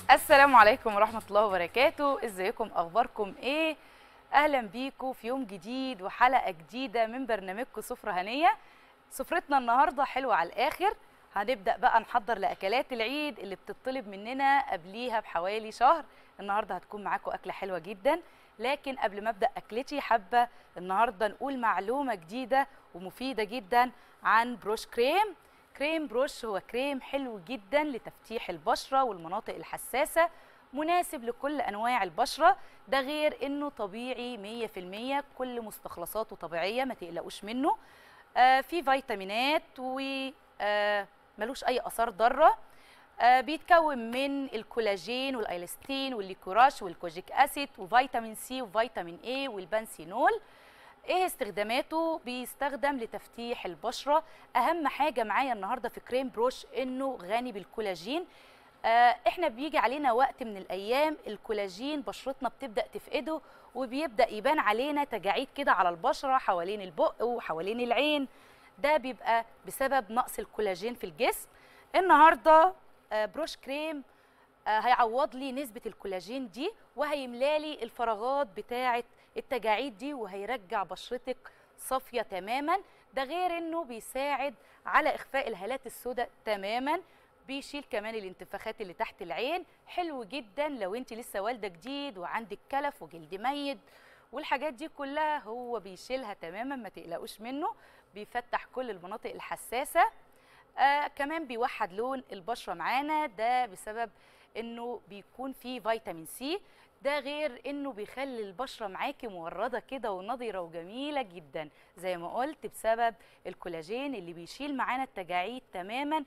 السلام عليكم ورحمة الله وبركاته ازيكم اخباركم ايه اهلا بيكم في يوم جديد وحلقة جديدة من برنامجكم سفرة هنية سفرتنا النهاردة حلوة على الاخر هنبدأ بقى نحضر لأكلات العيد اللي بتطلب مننا قبليها بحوالي شهر النهاردة هتكون معاكم أكلة حلوة جدا لكن قبل ما أبدأ أكلتي حابة النهاردة نقول معلومة جديدة ومفيدة جدا عن بروش كريم كريم بروش هو كريم حلو جدا لتفتيح البشرة والمناطق الحساسة مناسب لكل أنواع البشرة ده غير إنه طبيعي 100% كل مستخلصاته طبيعية ما تقلقوش منه آه في فيتامينات و آه ملوش أي آثار ضارة آه بيتكون من الكولاجين والايلاستين والليكوراش والكوجيك اسيد وفيتامين سي وفيتامين اي والبنسينول ايه استخداماته بيستخدم لتفتيح البشره اهم حاجه معايا النهارده في كريم بروش انه غني بالكولاجين آه احنا بيجي علينا وقت من الايام الكولاجين بشرتنا بتبدا تفقده وبيبدا يبان علينا تجاعيد كده على البشره حوالين البق وحوالين العين ده بيبقى بسبب نقص الكولاجين في الجسم النهارده آه بروش كريم آه هيعوض لي نسبه الكولاجين دي وهيملالي الفراغات بتاعه التجاعيد دي وهيرجع بشرتك صافيه تماما ده غير انه بيساعد على اخفاء الهالات السوداء تماما بيشيل كمان الانتفاخات اللي تحت العين حلو جدا لو انت لسه والده جديد وعندك كلف وجلد ميت والحاجات دي كلها هو بيشيلها تماما ما تقلقوش منه بيفتح كل المناطق الحساسه آه كمان بيوحد لون البشره معانا ده بسبب انه بيكون فيه فيتامين سي ده غير انه بيخلي البشره معاكي مورده كده ونضره وجميله جدا زي ما قلت بسبب الكولاجين اللي بيشيل معانا التجاعيد تماما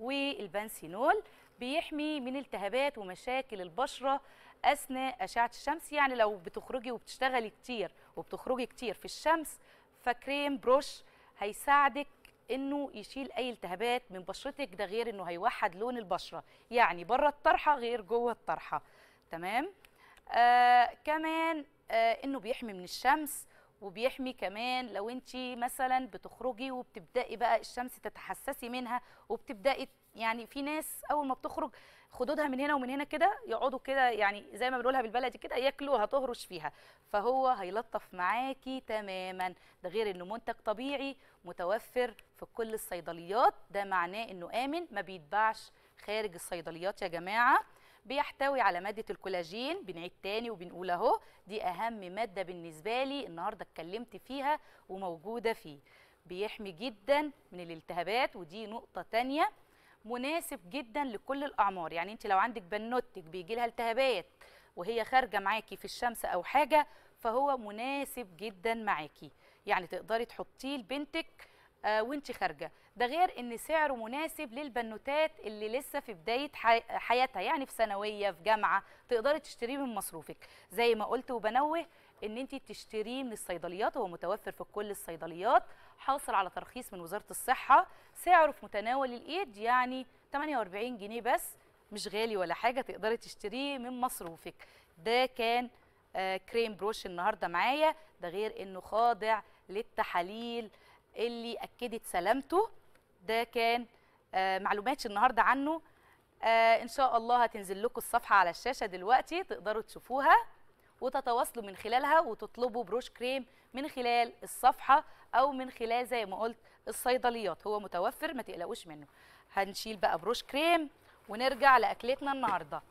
والبنسينول بيحمي من التهابات ومشاكل البشره اثناء اشعه الشمس يعني لو بتخرجي وبتشتغلي كتير وبتخرجي كتير في الشمس فكريم بروش هيساعدك انه يشيل اي التهابات من بشرتك ده غير انه هيوحد لون البشره يعني بره الطرحه غير جوه الطرحه تمام آه كمان آه انه بيحمي من الشمس وبيحمي كمان لو انت مثلا بتخرجي وبتبداي بقى الشمس تتحسسي منها وبتبداي يعني في ناس اول ما بتخرج خدودها من هنا ومن هنا كده يقعدوا كده يعني زي ما بنقولها بالبلدي كده ياكلوها تهرش فيها فهو هيلطف معاكي تماما ده غير انه منتج طبيعي متوفر في كل الصيدليات ده معناه انه امن ما بيتباعش خارج الصيدليات يا جماعه بيحتوي على مادة الكولاجين بنعيد تاني وبنقول اهو دي أهم مادة بالنسبة لي النهاردة اتكلمت فيها وموجودة فيه بيحمي جدا من الالتهابات ودي نقطة تانية مناسب جدا لكل الأعمار يعني انت لو عندك بنوتك بيجي لها التهابات وهي خارجة معاكي في الشمس أو حاجة فهو مناسب جدا معاكي يعني تقدري تحطيه لبنتك آه وانت خارجه ده غير ان سعره مناسب للبنوتات اللي لسه في بدايه حياتها يعني في ثانويه في جامعه تقدري تشتريه من مصروفك زي ما قلت وبنوه ان انت تشتريه من الصيدليات هو متوفر في كل الصيدليات حاصل على ترخيص من وزاره الصحه سعره في متناول الايد يعني 48 جنيه بس مش غالي ولا حاجه تقدري تشتريه من مصروفك ده كان آه كريم بروش النهارده معايا ده غير انه خاضع للتحاليل اللي اكدت سلامته ده كان آه معلومات النهارده عنه آه ان شاء الله هتنزل لكم الصفحه على الشاشه دلوقتي تقدروا تشوفوها وتتواصلوا من خلالها وتطلبوا بروش كريم من خلال الصفحه او من خلال زي ما قلت الصيدليات هو متوفر ما تقلقوش منه هنشيل بقى بروش كريم ونرجع لاكلتنا النهارده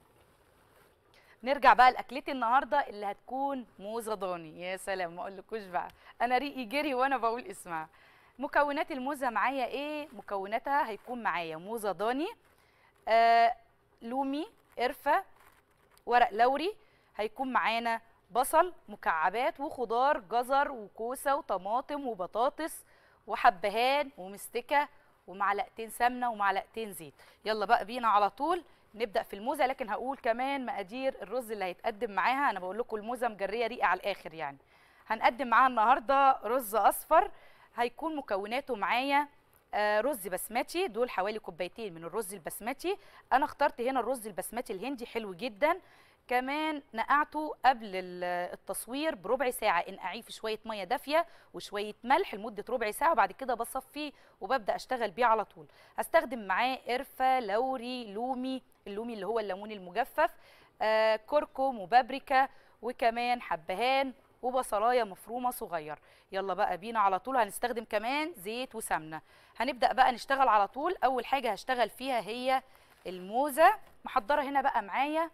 نرجع بقى لاكلتي النهارده اللي هتكون موزه ضاني يا سلام ما اقولكوش بقى انا ريقي جري وانا بقول اسمها مكونات الموزه معايا ايه مكوناتها هيكون معايا موزه ضاني آه لومي قرفه ورق لوري هيكون معانا بصل مكعبات وخضار جزر وكوسه وطماطم وبطاطس وحبهان ومستكه ومعلقتين سمنه ومعلقتين زيت يلا بقى بينا على طول نبدا في الموزه لكن هقول كمان مقادير الرز اللي هيتقدم معاها انا بقول لكم الموزه مجريه ريقه على الاخر يعني هنقدم معاها النهارده رز اصفر هيكون مكوناته معايا آه رز بسمتي دول حوالي كوبايتين من الرز البسمتي انا اخترت هنا الرز البسمتي الهندي حلو جدا كمان نقعته قبل ال- التصوير بربع ساعه انقعيه في شويه ميه دافيه وشويه ملح لمده ربع ساعه وبعد كده بصفيه وببدا اشتغل بيه على طول هستخدم معاه قرفه لوري لومي اللومي اللي هو الليمون المجفف آه كركم وبابريكا وكمان حبهان وبصلايه مفرومه صغير يلا بقى بينا على طول هنستخدم كمان زيت وسمنه هنبدا بقى نشتغل على طول اول حاجه هشتغل فيها هي الموزه محضره هنا بقى معايا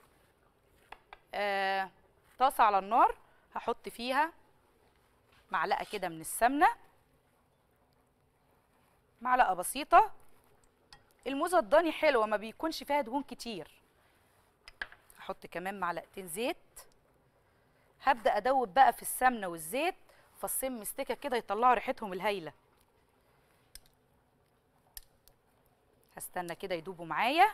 آه طاسه على النار هحط فيها معلقه كده من السمنه معلقه بسيطه الموزه الضاني حلوه ما بيكونش فيها دهون كتير هحط كمان معلقتين زيت هبدا ادوب بقى في السمنه والزيت فصين مستكه كده يطلعوا ريحتهم الهايله هستنى كده يدوبوا معايا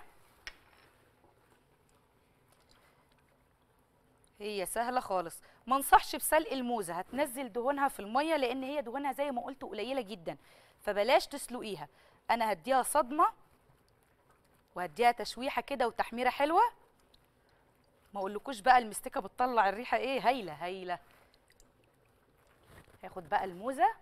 هي سهله خالص ما انصحش بسلق الموزه هتنزل دهونها في الميه لان هي دهونها زي ما قلت قليله جدا فبلاش تسلقيها انا هديها صدمه وهديها تشويحه كده وتحميره حلوه ما اقولكوش بقى المستكه بتطلع الريحه ايه هايله هايله هاخد بقى الموزه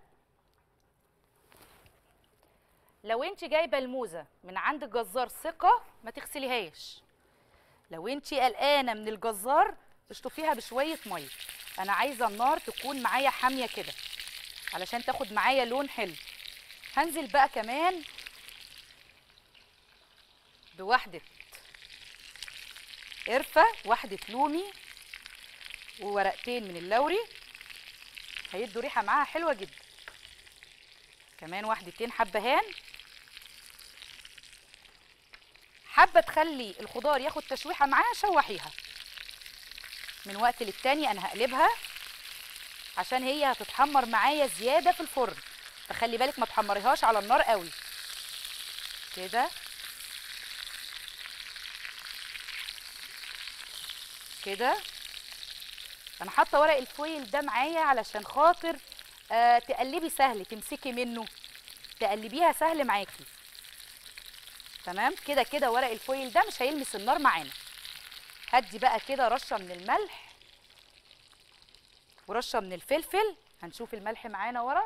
لو انت جايبه الموزه من عند جزار ثقه ما تغسليهاش لو انت قلقانه من الجزار اشطفيها بشويه ميه انا عايزه النار تكون معايا حاميه كده علشان تاخد معايا لون حلو هنزل بقى كمان بواحده قرفه واحده لومي وورقتين من اللوري هيدوا ريحه معاها حلوه جدا كمان واحدتين حبهان حابه تخلي الخضار ياخد تشويحه معاها شوحيها من وقت للتاني انا هقلبها عشان هي هتتحمر معايا زياده في الفرن فخلي بالك ما تحمريهاش على النار قوي كده كده انا حاطه ورق الفويل ده معايا علشان خاطر آه تقلبي سهل تمسكي منه تقلبيها سهل معاكي تمام كده كده ورق الفويل ده مش هيلمس النار معانا هدي بقى كده رشه من الملح ورشه من الفلفل هنشوف الملح معانا ورا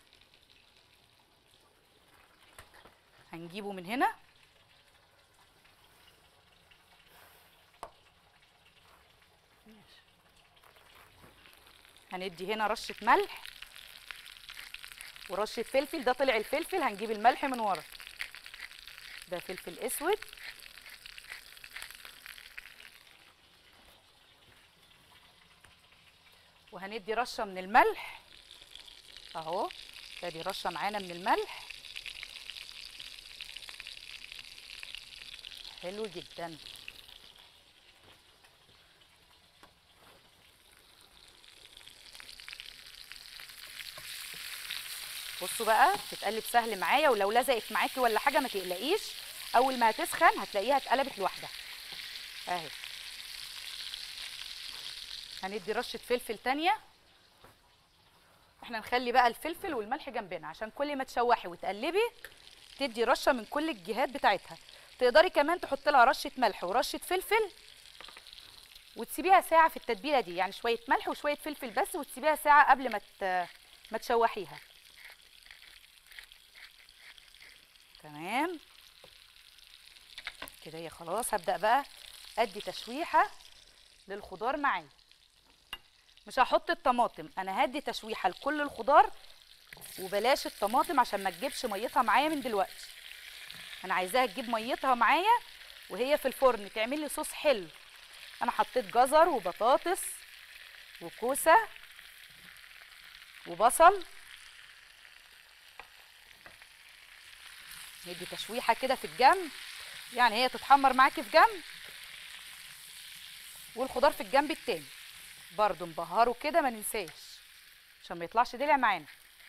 هنجيبه من هنا هندي هنا رشه ملح ورشه فلفل ده طلع الفلفل هنجيب الملح من ورا ده فلفل اسود وهندي رشه من الملح اهو ادي رشه معانا من الملح حلو جدا بصوا بقى تتقلب سهل معايا ولو لزقت معاكي ولا حاجه ما تقلقيش اول ما هتسخن هتلاقيها اتقلبت لوحدها اهي هندي رشه فلفل تانية احنا نخلي بقى الفلفل والملح جنبنا عشان كل ما تشوحي وتقلبي تدي رشه من كل الجهات بتاعتها تقدري كمان تحط لها رشه ملح ورشه فلفل وتسيبيها ساعه في التتبيله دي يعني شويه ملح وشويه فلفل بس وتسيبيها ساعه قبل ما ت- ما تشوحيها تمام كده هي خلاص هبدأ بقى ادي تشويحة للخضار معايا مش هحط الطماطم انا هدي تشويحة لكل الخضار وبلاش الطماطم عشان ما تجيبش ميتها معايا من دلوقتي انا عايزاها تجيب ميتها معايا وهي في الفرن تعمل لي صوص حلو انا حطيت جزر وبطاطس وكوسة وبصل ندي تشويحه كده في الجنب يعني هي تتحمر معاكي في جنب والخضار في الجنب التاني برضو نبهره كده ما ننساش عشان ما يطلعش دلع معانا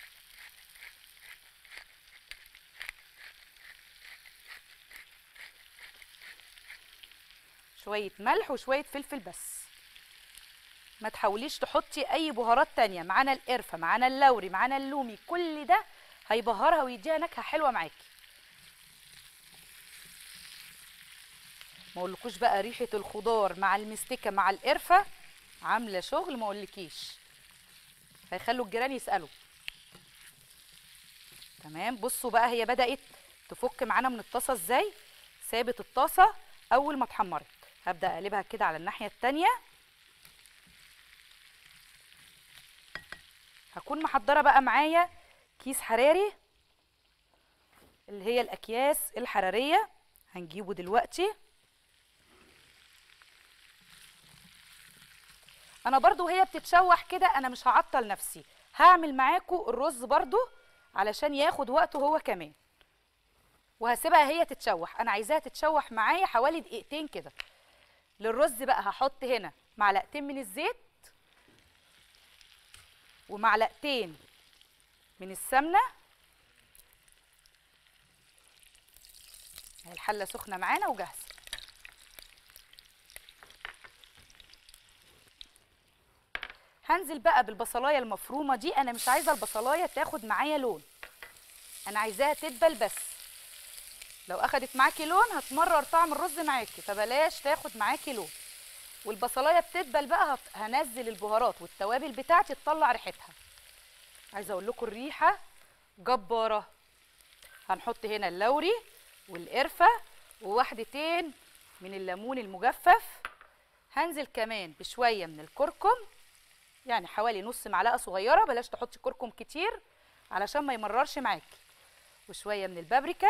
شويه ملح وشويه فلفل بس ما تحاوليش تحطي اي بهارات تانية معانا القرفه معانا اللوري معانا اللومي كل ده هيبهرها ويديها نكهه حلوه معاكي ما اقولكوش بقى ريحه الخضار مع المستكه مع القرفه عامله شغل ما اقولكيش هيخلوا الجيران يسالوا تمام بصوا بقى هي بدات تفك معانا من الطاسه ازاي سابت الطاسه اول ما اتحمرت هبدا اقلبها كده على الناحيه التانيه هكون محضره بقى معايا كيس حراري اللي هي الاكياس الحراريه هنجيبه دلوقتي انا برضو وهي بتتشوح كده انا مش هعطل نفسي هعمل معاكم الرز برضو علشان ياخد وقته هو كمان وهسيبها هي تتشوح انا عايزاها تتشوح معايا حوالي دقيقتين كده للرز بقى هحط هنا معلقتين من الزيت ومعلقتين من السمنه اهي الحله سخنه معانا وجاهزه هنزل بقى بالبصلايه المفرومه دي انا مش عايزه البصلايه تاخد معايا لون انا عايزاها تدبل بس لو اخدت معاكي لون هتمرر طعم الرز معاكي فبلاش تاخد معاكي لون والبصلايه بتدبل بقى هت- هنزل البهارات والتوابل بتاعتي تطلع ريحتها عايزه اقول لكم الريحه جباره هنحط هنا اللوري والقرفه وواحدتين من الليمون المجفف هنزل كمان بشويه من الكركم يعني حوالي نص معلقه صغيره بلاش تحطي كركم كتير علشان ما يمررش معاكي وشويه من البابريكا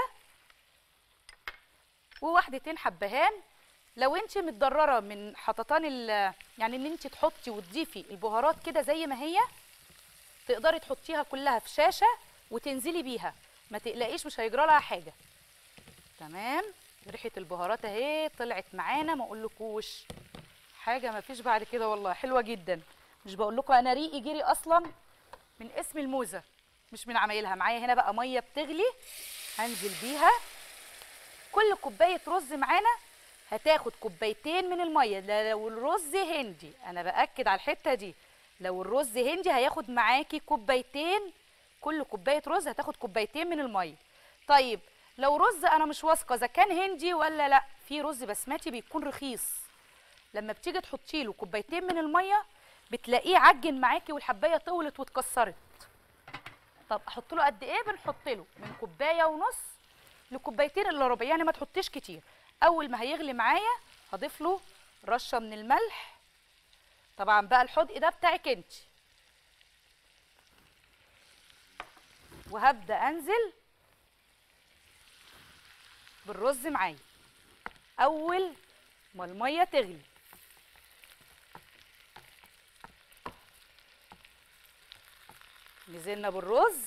وواحدتين حبهان لو انت متضرره من حططان ال- يعني ان انت تحطي وتضيفي البهارات كده زي ما هي تقدري تحطيها كلها في شاشه وتنزلي بيها ما تقلقيش مش هيجرى لها حاجه تمام ريحه البهارات اهي طلعت معانا ما اقولكوش حاجه ما فيش بعد كده والله حلوه جدا مش بقول لكم انا ريقي جري اصلا من اسم الموزه مش من عمايلها معايا هنا بقى ميه بتغلي هنزل بيها كل كوبايه رز معانا هتاخد كوبايتين من الميه ده لو الرز هندي انا باكد على الحته دي لو الرز هندي هياخد معاكي كوبايتين كل كوبايه رز هتاخد كوبايتين من الميه طيب لو رز انا مش واثقه اذا كان هندي ولا لا في رز بسمتي بيكون رخيص لما بتيجي تحطي له كوبايتين من الميه بتلاقيه عجن معاكي والحبايه طولت واتكسرت طب احط له قد ايه بنحط له من كوبايه ونص لكوبايتين الا ربع يعني ما تحطيش كتير اول ما هيغلي معايا هضيف له رشه من الملح طبعا بقى الحدق ده بتاعك انت وهبدا انزل بالرز معايا اول ما الميه تغلي نزلنا بالرز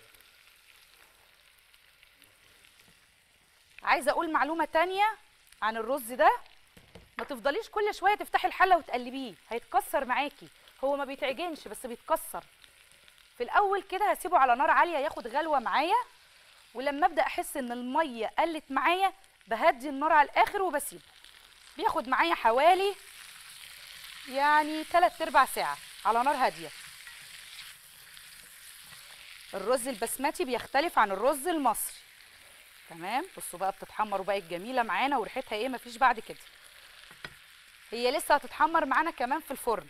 عايزه اقول معلومه تانية عن الرز ده ما تفضليش كل شويه تفتحي الحله وتقلبيه هيتكسر معاكي هو ما بيتعجنش بس بيتكسر في الاول كده هسيبه على نار عاليه ياخد غلوه معايا ولما ابدا احس ان الميه قلت معايا بهدي النار على الاخر وبسيبه بياخد معايا حوالي يعني 3 ارباع ساعه على نار هاديه الرز البسمتي بيختلف عن الرز المصري تمام بصوا بقى بتتحمر وبقت جميله معانا وريحتها ايه مفيش بعد كده هي لسه هتتحمر معانا كمان في الفرن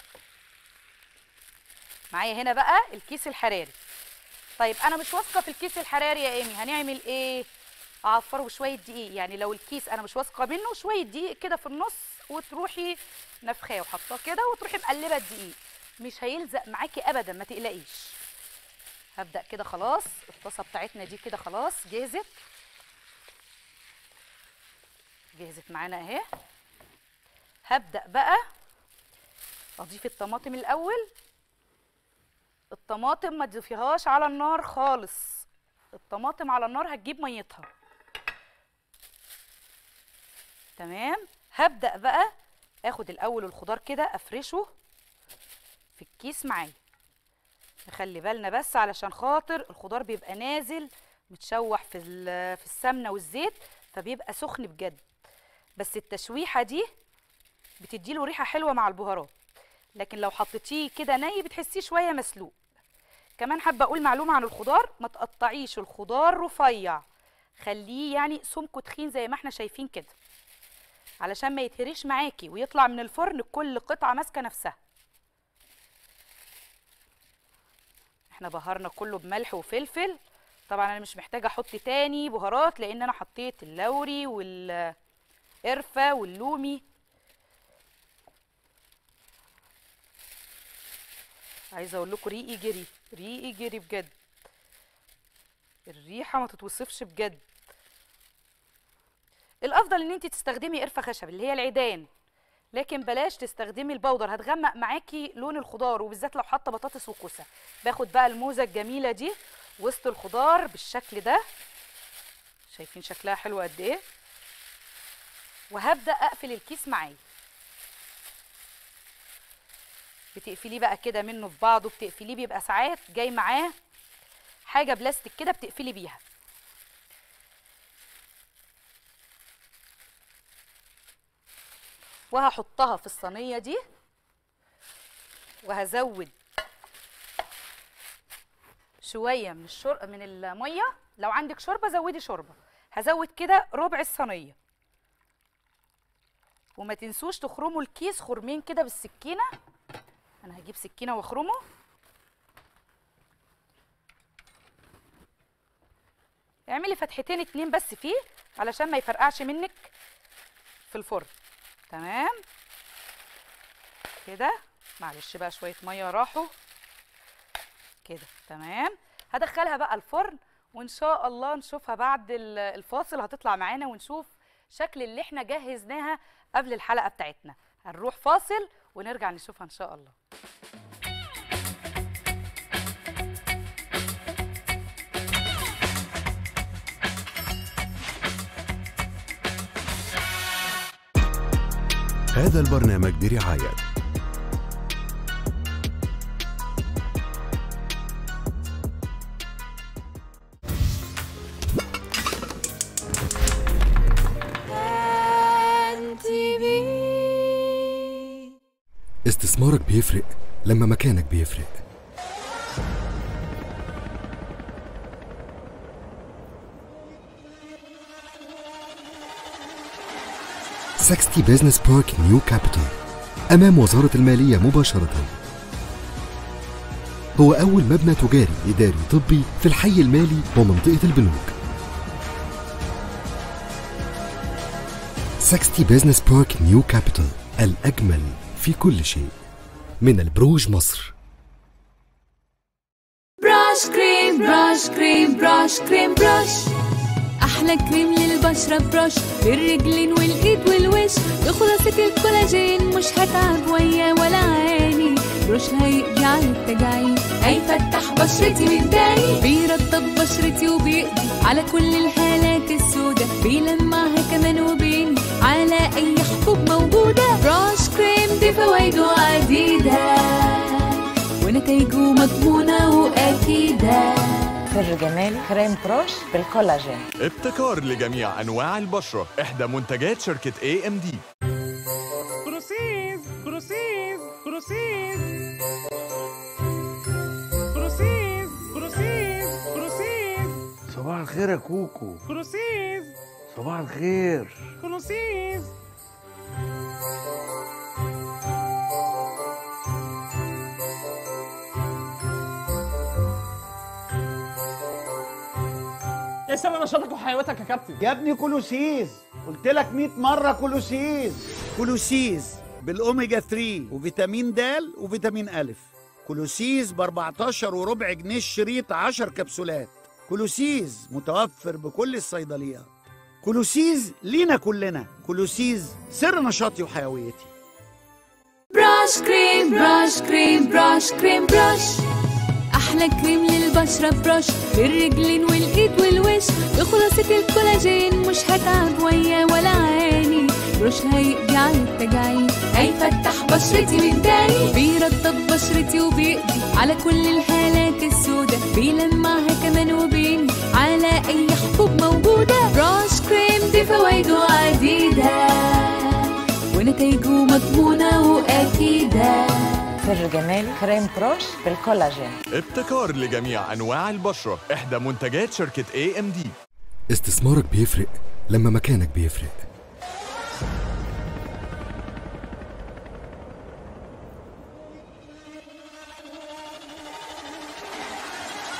معايا هنا بقى الكيس الحراري طيب انا مش واثقه في الكيس الحراري يا ايمي هنعمل ايه اعفره شويه دقيق يعني لو الكيس انا مش واثقه منه شويه دقيق كده في النص وتروحي نفخاه وحطاه كده وتروحي مقلبه الدقيق مش هيلزق معاكي ابدا ما تقلقيش هبدا كده خلاص الطاسه بتاعتنا دي كده خلاص جهزت جهزت معانا اهي هبدا بقى اضيف الطماطم الاول الطماطم ما تضيفيهاش على النار خالص الطماطم على النار هتجيب ميتها تمام هبدا بقى اخد الاول الخضار كده افرشه في الكيس معايا نخلي بالنا بس علشان خاطر الخضار بيبقى نازل متشوح في ال- في السمنه والزيت فبيبقى سخن بجد بس التشويحه دي بتديله ريحه حلوه مع البهارات لكن لو حطيتيه كده ني بتحسيه شويه مسلوق كمان حابه اقول معلومه عن الخضار ما تقطعيش الخضار رفيع خليه يعني سمكه تخين زي ما احنا شايفين كده علشان ما يتهريش معاكي ويطلع من الفرن كل قطعه ماسكه نفسها احنا بهرنا كله بملح وفلفل طبعا انا مش محتاجه احط تاني بهارات لان انا حطيت اللوري والقرفه واللومي عايزه اقول لكم ريقي جري ريقي جري بجد الريحه ما تتوصفش بجد الافضل ان انت تستخدمي قرفه خشب اللي هي العيدان لكن بلاش تستخدمي البودر هتغمق معاكي لون الخضار وبالذات لو حاطه بطاطس وكوسه باخد بقى الموزه الجميله دي وسط الخضار بالشكل ده شايفين شكلها حلو قد ايه وهبدا اقفل الكيس معايا بتقفليه بقى كده منه في بعضه بتقفليه بيبقى ساعات جاي معاه حاجه بلاستيك كده بتقفلي بيها وهحطها في الصينيه دي وهزود شويه من الشر من الميه لو عندك شوربه زودي شوربه هزود كده ربع الصينيه وما تنسوش تخرموا الكيس خرمين كده بالسكينه انا هجيب سكينه واخرمه اعملي فتحتين اتنين بس فيه علشان ما يفرقعش منك في الفرن تمام كده معلش بقى شويه ميه راحوا كده تمام هدخلها بقى الفرن وان شاء الله نشوفها بعد الفاصل هتطلع معانا ونشوف شكل اللي احنا جهزناها قبل الحلقه بتاعتنا هنروح فاصل ونرجع نشوفها ان شاء الله هذا البرنامج برعاية استثمارك بيفرق لما مكانك بيفرق ساكستي بيزنس بارك نيو كابيتال أمام وزارة المالية مباشرة هو أول مبنى تجاري إداري طبي في الحي المالي ومنطقة البنوك ساكستي بيزنس بارك نيو كابيتال الأجمل في كل شيء من البروج مصر براش كريم براش كريم براش كريم براش احلى كريم للبشره براش للرجلين والايد والوش بخلاصه الكولاجين مش هتعب ويا ولا عاني بروش هيقضي على التجاعيد هيفتح بشرتي من تاني بيرطب بشرتي وبيقضي على كل الهالات السوداء بيلمعها كمان وبيني على اي حبوب موجوده براش كريم دي فوايده عديده ونتائجه مضمونه واكيده سر جمالي كريم بروش بالكولاجين ابتكار لجميع انواع البشره احدى منتجات شركه اي ام دي بروسيس بروسيس بروسيس بروسيس بروسيس بروسيس صباح الخير يا كوكو بروسيس صباح الخير بروسيس ايه سبب نشاطك وحيويتك يا كابتن؟ يا ابني كولوسيز قلت لك 100 مره كولوسيز كولوسيز بالاوميجا 3 وفيتامين د وفيتامين ا كولوسيز ب 14 وربع جنيه الشريط 10 كبسولات كولوسيز متوفر بكل الصيدليات كولوسيز لينا كلنا كولوسيز سر نشاطي وحيويتي براش كريم براش كريم براش كريم براش احلى كريم للبشره براش للرجلين والايد والوش بخلاصه الكولاجين مش هتعب ويا ولا عاني بروش هيقضي على التجاعيد هيفتح بشرتي من تاني بيرطب بشرتي وبيقضي على كل الهالات السوداء بيلمعها كمان وبيني على اي حبوب موجوده براش كريم دي فوايده عديده ونتائجه مضمونه واكيده سر جمالي كريم بروش بالكولاجين ابتكار لجميع انواع البشره احدى منتجات شركه اي ام دي استثمارك بيفرق لما مكانك بيفرق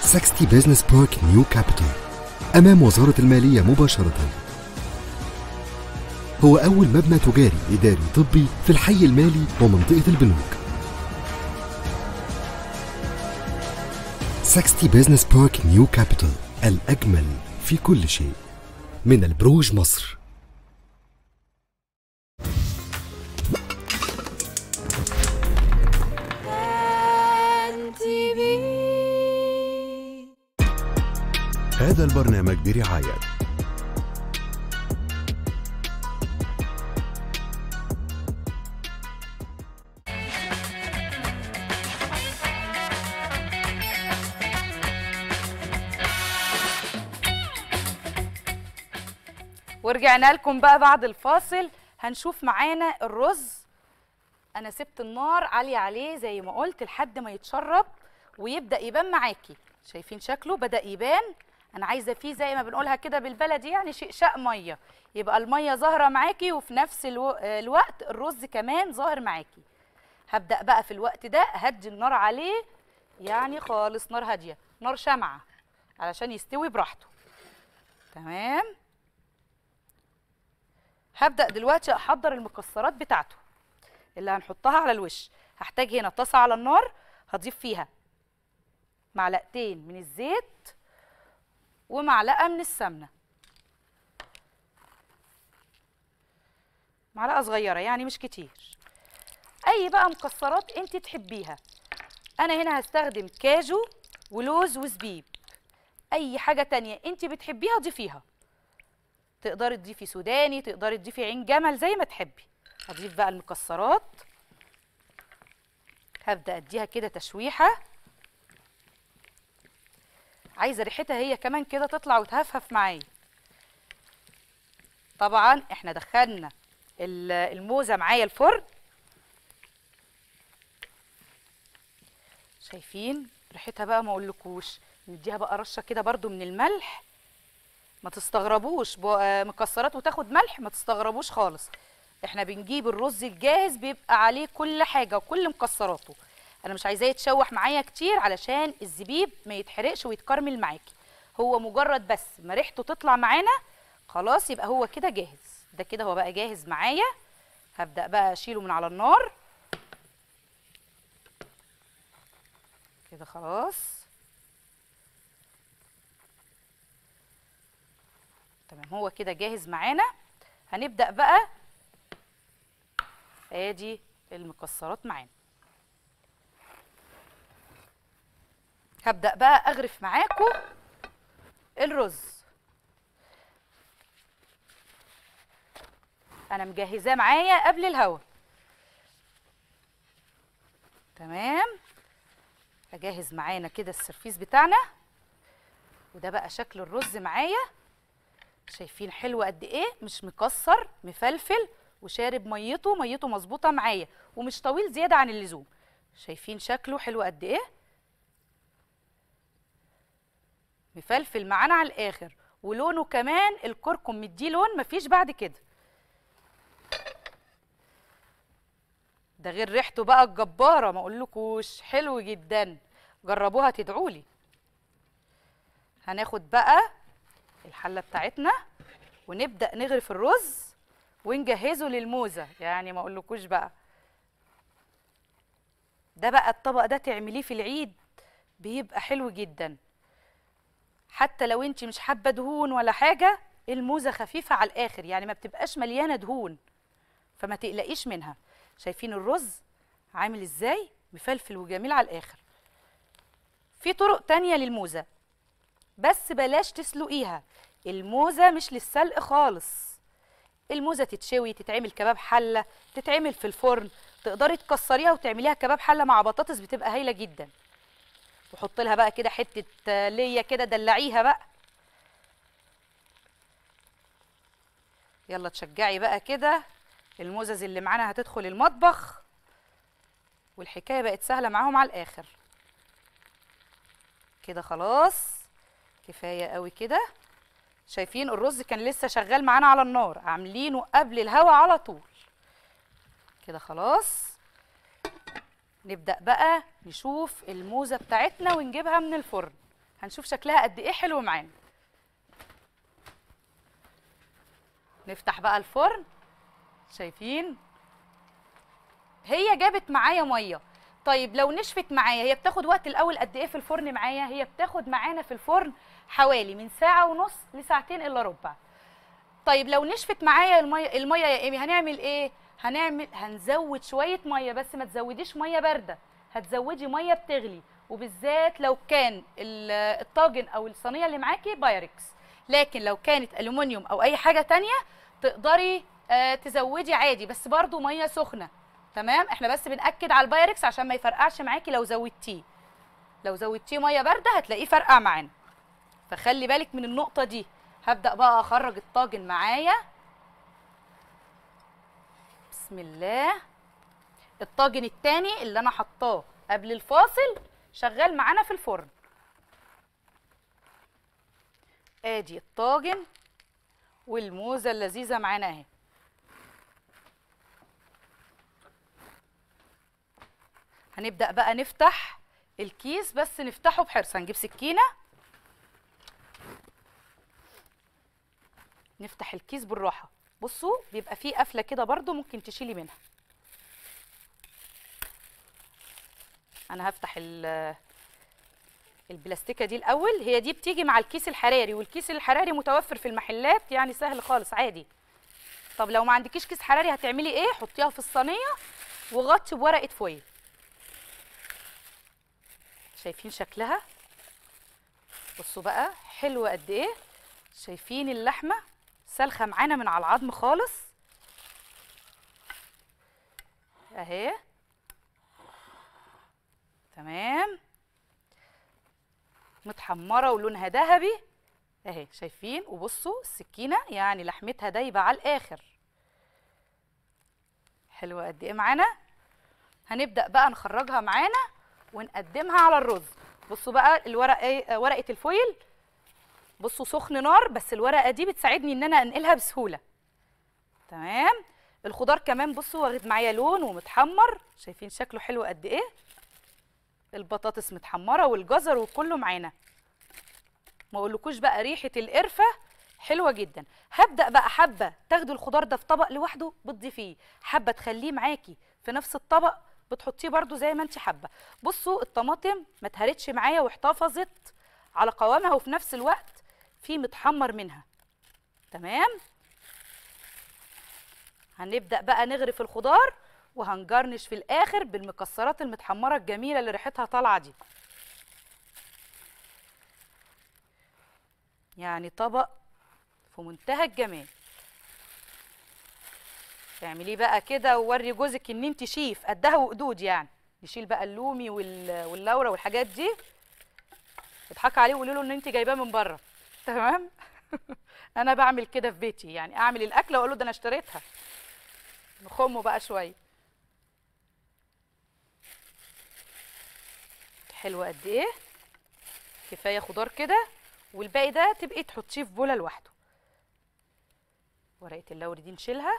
60 بيزنس بارك نيو كابيتال أمام وزارة المالية مباشرة هو أول مبنى تجاري إداري طبي في الحي المالي ومنطقة البنوك 60 بيزنس بارك نيو كابيتال الأجمل في كل شيء من البروج مصر هذا البرنامج برعاية ورجعنا لكم بقى بعد الفاصل هنشوف معانا الرز انا سبت النار عاليه عليه زي ما قلت لحد ما يتشرب ويبدا يبان معاكي شايفين شكله بدا يبان انا عايزه فيه زي ما بنقولها كده بالبلدي يعني شقشاق ميه يبقى الميه ظاهره معاكي وفي نفس الو... الوقت الرز كمان ظاهر معاكي هبدا بقى في الوقت ده اهدي النار عليه يعني خالص نار هاديه نار شمعه علشان يستوي براحته تمام هبدا دلوقتي احضر المكسرات بتاعته اللي هنحطها على الوش هحتاج هنا طاسه على النار هضيف فيها معلقتين من الزيت ومعلقه من السمنه معلقه صغيره يعني مش كتير اي بقى مكسرات انت تحبيها انا هنا هستخدم كاجو ولوز وزبيب اي حاجه تانية انت بتحبيها ضيفيها تقدري تضيفي سوداني تقدري تضيفي عين جمل زي ما تحبي هضيف بقى المكسرات هبدا اديها كده تشويحه عايزه ريحتها هي كمان كده تطلع وتهفهف معايا طبعا احنا دخلنا ال- الموزه معايا الفرن شايفين ريحتها بقى ما اقولكوش نديها بقى رشه كده برضو من الملح ما تستغربوش بو- آه، مكسرات وتاخد ملح ما تستغربوش خالص احنا بنجيب الرز الجاهز بيبقى عليه كل حاجه وكل مكسراته انا مش عايزاه يتشوح معايا كتير علشان الزبيب ما يتحرقش ويتكرمل معاكي هو مجرد بس ما ريحته تطلع معانا خلاص يبقى هو كده جاهز ده كده هو بقى جاهز معايا هبدا بقى اشيله من على النار كده خلاص تمام هو كده جاهز معانا هنبدأ بقى ادي المكسرات معانا هبدأ بقى اغرف معاكم الرز انا مجهزاه معايا قبل الهوا تمام اجهز معانا كده السرفيس بتاعنا وده بقى شكل الرز معايا شايفين حلو قد ايه مش مكسر مفلفل وشارب ميته ميته مظبوطه معايا ومش طويل زياده عن اللزوم شايفين شكله حلو قد ايه مفلفل معانا على الاخر ولونه كمان الكركم مديه لون مفيش بعد كده ده غير ريحته بقى الجباره ما اقولكوش حلو جدا جربوها تدعولي هناخد بقى الحله بتاعتنا ونبدا نغرف الرز ونجهزه للموزه يعني ما اقولكوش بقى ده بقى الطبق ده تعمليه في العيد بيبقى حلو جدا حتى لو انت مش حابه دهون ولا حاجه الموزه خفيفه على الاخر يعني ما بتبقاش مليانه دهون فما تقلقيش منها شايفين الرز عامل ازاي مفلفل وجميل على الاخر في طرق تانية للموزه بس بلاش تسلقيها الموزه مش للسلق خالص الموزه تتشوي تتعمل كباب حله تتعمل في الفرن تقدري تكسريها وتعمليها كباب حله مع بطاطس بتبقى هايله جدا وحط لها بقى كده حته آه، ليا كده دلعيها بقى يلا تشجعي بقى كده الموزز اللي معانا هتدخل المطبخ والحكايه بقت سهله معاهم على الاخر كده خلاص كفايه قوي كده شايفين الرز كان لسه شغال معانا على النار عاملينه قبل الهوا على طول كده خلاص نبدأ بقى نشوف الموزة بتاعتنا ونجيبها من الفرن هنشوف شكلها قد ايه حلو معانا نفتح بقى الفرن شايفين هي جابت معايا ميه طيب لو نشفت معايا هي بتاخد وقت الاول قد ايه في الفرن معايا هي بتاخد معانا في الفرن حوالي من ساعه ونص لساعتين الا ربع طيب لو نشفت معايا الميه الميه يا ايمي هنعمل ايه هنعمل هنزود شويه ميه بس ما تزوديش ميه بارده هتزودي ميه بتغلي وبالذات لو كان ال- الطاجن او الصينيه اللي معاكي بايركس لكن لو كانت الومنيوم او اي حاجه تانية تقدري آه، تزودي عادي بس برضو ميه سخنه تمام احنا بس بنأكد على البايركس عشان ما يفرقعش معاكي لو زودتيه لو زودتيه ميه بارده هتلاقيه فرقع معانا فخلي بالك من النقطه دي هبدأ بقى اخرج الطاجن معايا بسم الله الطاجن التاني اللي انا حطاه قبل الفاصل شغال معانا في الفرن ادي الطاجن والموزه اللذيذه معانا اهي هنبدأ بقى نفتح الكيس بس نفتحه بحرص هنجيب سكينة نفتح الكيس بالراحة بصوا بيبقى فيه قفلة كده برضو ممكن تشيلي منها أنا هفتح ال- البلاستيكة دي الأول هي دي بتيجي مع الكيس الحراري والكيس الحراري متوفر في المحلات يعني سهل خالص عادي طب لو ما عندكيش كيس حراري هتعملي ايه حطيها في الصينية وغطي بورقة فويل شايفين شكلها بصوا بقى حلوة قد ايه شايفين اللحمة سلخة معانا من على العظم خالص اهي تمام متحمرة ولونها ذهبي اهي شايفين وبصوا السكينة يعني لحمتها دايبة على الآخر حلوة قد ايه معانا هنبدأ بقى نخرجها معانا ونقدمها على الرز بصوا بقى الورق ايه آه، ورقه الفويل بصوا سخن نار بس الورقه دي بتساعدني ان انا انقلها بسهوله تمام الخضار كمان بصوا واخد معايا لون ومتحمر شايفين شكله حلو قد ايه البطاطس متحمره والجزر وكله معانا ما اقولكوش بقى ريحه القرفه حلوه جدا هبدا بقى حبه تاخدي الخضار ده في طبق لوحده بتضيفيه حبه تخليه معاكي في نفس الطبق بتحطيه برده زي ما انت حابه بصوا الطماطم ما اتهرتش معايا واحتفظت على قوامها وفي نفس الوقت في متحمر منها تمام هنبدا بقى نغرف الخضار وهنجرنش في الاخر بالمكسرات المتحمره الجميله اللي ريحتها طالعه دي يعني طبق في منتهى الجمال تعمليه بقى كده ووري جوزك ان انت شيف قدها وقدود يعني يشيل بقى اللومي وال- واللورا والحاجات دي يضحكوا عليه ويقولوا له ان انت جايباه من بره تمام انا بعمل كده في بيتي يعني اعمل الاكله واقول له ده انا اشتريتها نخمه بقى شويه حلوه قد ايه كفايه خضار كده والباقي ده تبقي تحطيه في بوله لوحده ورقه اللوري دي نشيلها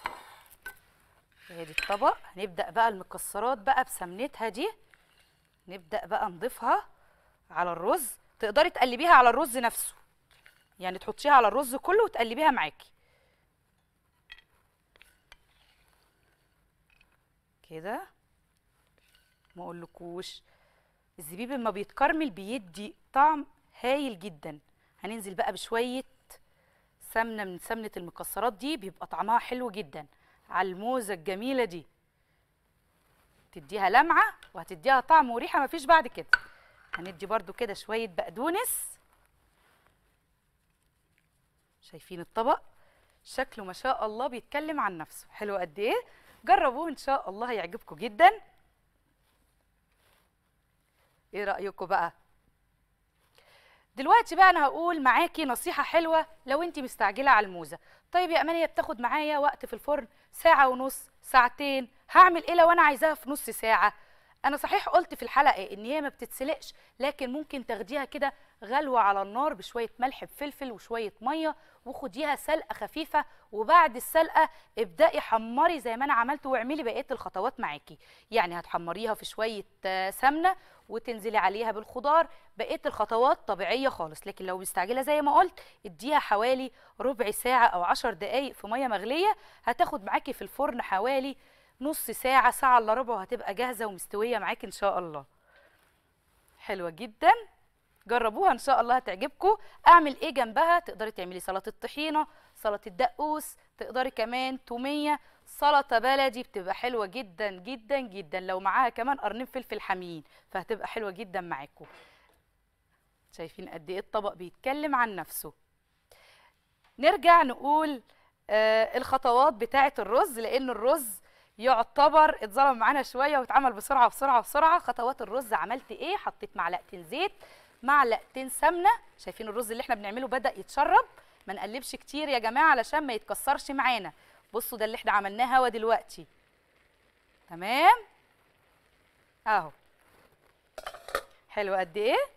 ادي الطبق هنبدا بقى المكسرات بقى بسمنتها دي نبدا بقى نضيفها على الرز تقدري تقلبيها على الرز نفسه يعني تحطيها على الرز كله وتقلبيها معاكي كده ما اقولكوش الزبيب لما بيتكرمل بيدي طعم هايل جدا هننزل بقى بشويه سمنه من سمنه المكسرات دي بيبقى طعمها حلو جدا على الموزه الجميله دي تديها لمعه وهتديها طعم وريحه مفيش بعد كده هندي برضو كده شويه بقدونس شايفين الطبق شكله ما شاء الله بيتكلم عن نفسه حلو قد ايه جربوه ان شاء الله هيعجبكم جدا ايه رايكم بقى دلوقتي بقى انا هقول معاكي نصيحه حلوه لو انت مستعجله على الموزه طيب يا امانيه بتاخد معايا وقت في الفرن ساعه ونص ساعتين هعمل ايه لو انا عايزاها في نص ساعه انا صحيح قلت في الحلقه ان هي ما بتتسلقش لكن ممكن تاخديها كده غلوه على النار بشويه ملح بفلفل وشويه ميه وخديها سلقه خفيفه وبعد السلقه ابدأي حمري زي ما انا عملت واعملي بقيه الخطوات معاكي يعني هتحمريها في شويه آه، سمنه وتنزلي عليها بالخضار بقيه الخطوات طبيعيه خالص لكن لو مستعجله زي ما قلت اديها حوالي ربع ساعه او عشر دقائق في ميه مغليه هتاخد معاكي في الفرن حوالي نص ساعه ساعه الا ربع وهتبقى جاهزه ومستويه معاكي ان شاء الله حلوه جدا جربوها ان شاء الله هتعجبكم اعمل ايه جنبها تقدري تعملي سلطه طحينه سلطه دقوس تقدري كمان توميه سلطه بلدي بتبقى حلوه جدا جدا جدا لو معاها كمان قرنين فلفل حاميين فهتبقى حلوه جدا معاكم شايفين قد ايه الطبق بيتكلم عن نفسه نرجع نقول آه الخطوات بتاعه الرز لان الرز يعتبر اتظلم معانا شويه واتعمل بسرعه بسرعه بسرعه خطوات الرز عملت ايه حطيت معلقتين زيت معلقتين سمنه شايفين الرز اللي احنا بنعمله بدا يتشرب ما نقلبش كتير يا جماعه علشان ما يتكسرش معانا بصوا ده اللي احنا عملناه هوا دلوقتي تمام اهو حلو قد ايه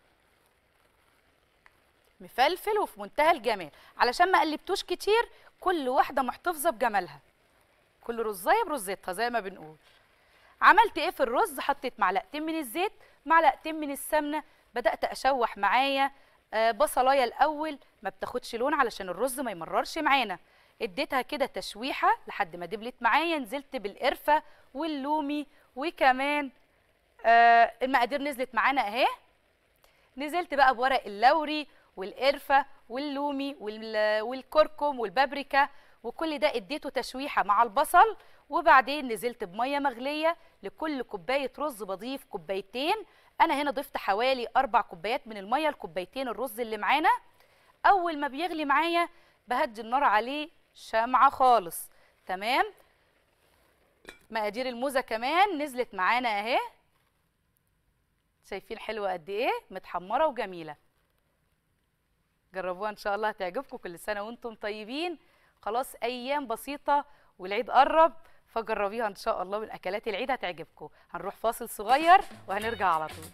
مفلفل وفي منتهى الجمال علشان ما قلبتوش كتير كل واحده محتفظه بجمالها كل رزايه برزتها زي ما بنقول عملت ايه في الرز حطيت معلقتين من الزيت معلقتين من السمنه بدات اشوح معايا آه، بصلايه الاول ما بتاخدش لون علشان الرز ما يمررش معانا اديتها كده تشويحه لحد ما دبلت معايا نزلت بالقرفه واللومي وكمان آه المقادير نزلت معانا اهي نزلت بقى بورق اللوري والقرفه واللومي وال- والكركم والبابريكا وكل ده اديته تشويحه مع البصل وبعدين نزلت بميه مغليه لكل كوبايه رز بضيف كوبايتين انا هنا ضفت حوالي اربع كوبايات من الميه لكوبايتين الرز اللي معانا اول ما بيغلي معايا بهدي النار عليه شمعه خالص تمام مقادير الموزه كمان نزلت معانا اهي شايفين حلوه قد ايه متحمره وجميله جربوها ان شاء الله هتعجبكم كل سنه وانتم طيبين خلاص ايام بسيطه والعيد قرب فجربيها ان شاء الله من اكلات العيد هتعجبكم هنروح فاصل صغير وهنرجع على طول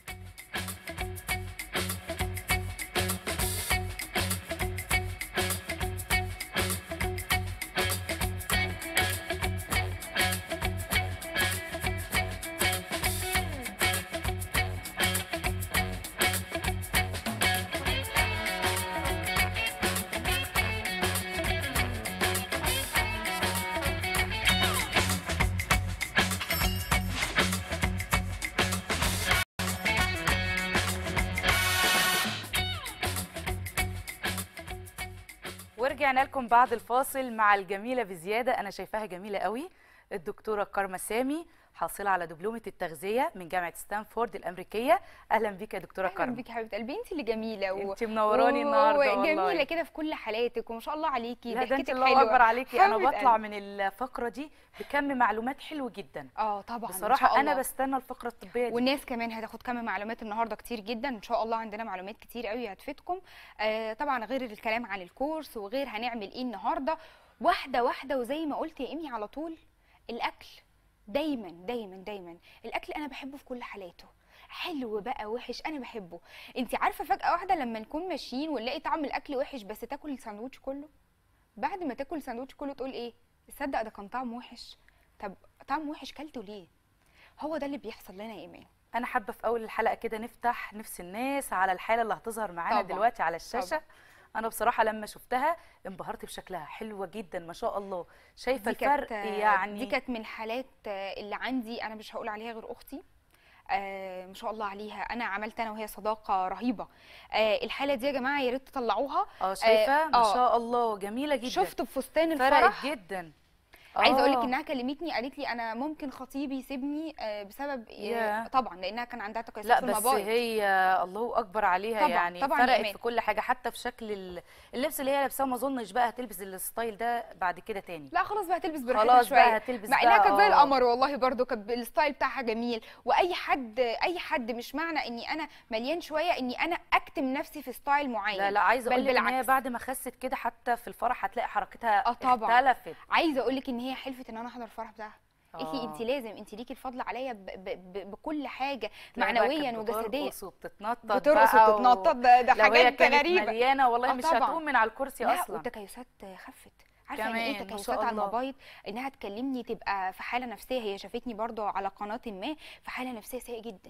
ورجعنا لكم بعد الفاصل مع الجميله بزياده انا شايفاها جميله قوي الدكتوره كارما سامي حاصله على دبلومه التغذيه من جامعه ستانفورد الامريكيه اهلا بيك يا دكتوره اهلا كارما بيك يا حبيبه قلبي انت اللي جميله و... انت منوراني النهارده والله جميله كده في كل حالاتك وما شاء الله عليكي لا ده انت ضحكتك الله حلوة. اكبر عليكي انا حبيبة بطلع قلبي. من الفقره دي بكم معلومات حلو جدا اه طبعا إن بصراحه شاء انا الله. بستنى الفقره الطبيه دي والناس كمان هتاخد كم معلومات النهارده كتير جدا ان شاء الله عندنا معلومات كتير قوي هتفيدكم آه طبعا غير الكلام عن الكورس وغير هنعمل ايه النهارده واحده واحده وزي ما قلت يا ايمي على طول الاكل دايما دايما دايما الاكل انا بحبه في كل حالاته حلو بقى وحش انا بحبه انت عارفه فجاه واحده لما نكون ماشيين ونلاقي طعم الاكل وحش بس تاكل الساندوتش كله بعد ما تاكل الساندوتش كله تقول ايه تصدق ده كان طعم وحش طب طعم وحش كلته ليه هو ده اللي بيحصل لنا يا ايمان انا حابه في اول الحلقه كده نفتح نفس الناس على الحاله اللي هتظهر معانا طبعاً، دلوقتي على الشاشه طبعاً. انا بصراحه لما شفتها انبهرت بشكلها حلوه جدا ما شاء الله شايفه دي كانت الفرق يعني دي كانت من حالات آه، اللي عندي انا مش هقول عليها غير اختي آه ما شاء الله عليها انا عملت انا وهي صداقه رهيبه آه الحاله دي يا جماعه يا ريت تطلعوها اه شايفه ما آه. شاء الله جميله جدا شفت بفستان فرقت الفرح جدا عايزه اقول لك آه. انها كلمتني قالت لي انا ممكن خطيبي يسيبني آه بسبب ياه. آه طبعا لانها كان عندها تكيسات لا في بس المبايض هي الله اكبر عليها طبعاً، يعني طبعاً يا فرقت إيمان. في كل حاجه حتى في شكل ال- اللبس اللي هي لابساه ما اظنش بقى هتلبس الستايل ده بعد كده تاني لا خلاص بقى هتلبس براحتها خلاص شويه بقى هتلبس مع انها بقى كانت زي آه. القمر والله برضو كانت الستايل بتاعها جميل واي حد اي حد مش معنى اني انا مليان شويه اني انا اكتم نفسي في ستايل معين لا لا عايزه بل اقول لك ان هي بالعكس. بعد ما خست كده حتى في الفرح هتلاقي حركتها اه طبعا اختلفت عايزه اقول لك ان هي حلفت ان انا احضر الفرح بتاعها قالت لي آه. انت لازم انت ليكي الفضل عليا ب ب ب بكل حاجه تلاقي بقى معنويا كانت وجسديا بترقص وبتتنطط بترقص بقى وتتنطط ده, ده لو هي حاجات كانت غريبه مليانه والله آه مش طبعاً. هتقوم من على الكرسي لا اصلا والتكيسات خفت عارفه يعني ايه كمان، ما تكيسات شاء على الله. المبايض انها تكلمني تبقى في حاله نفسيه هي شافتني برضو على قناه ما في حاله نفسيه سيئه جدا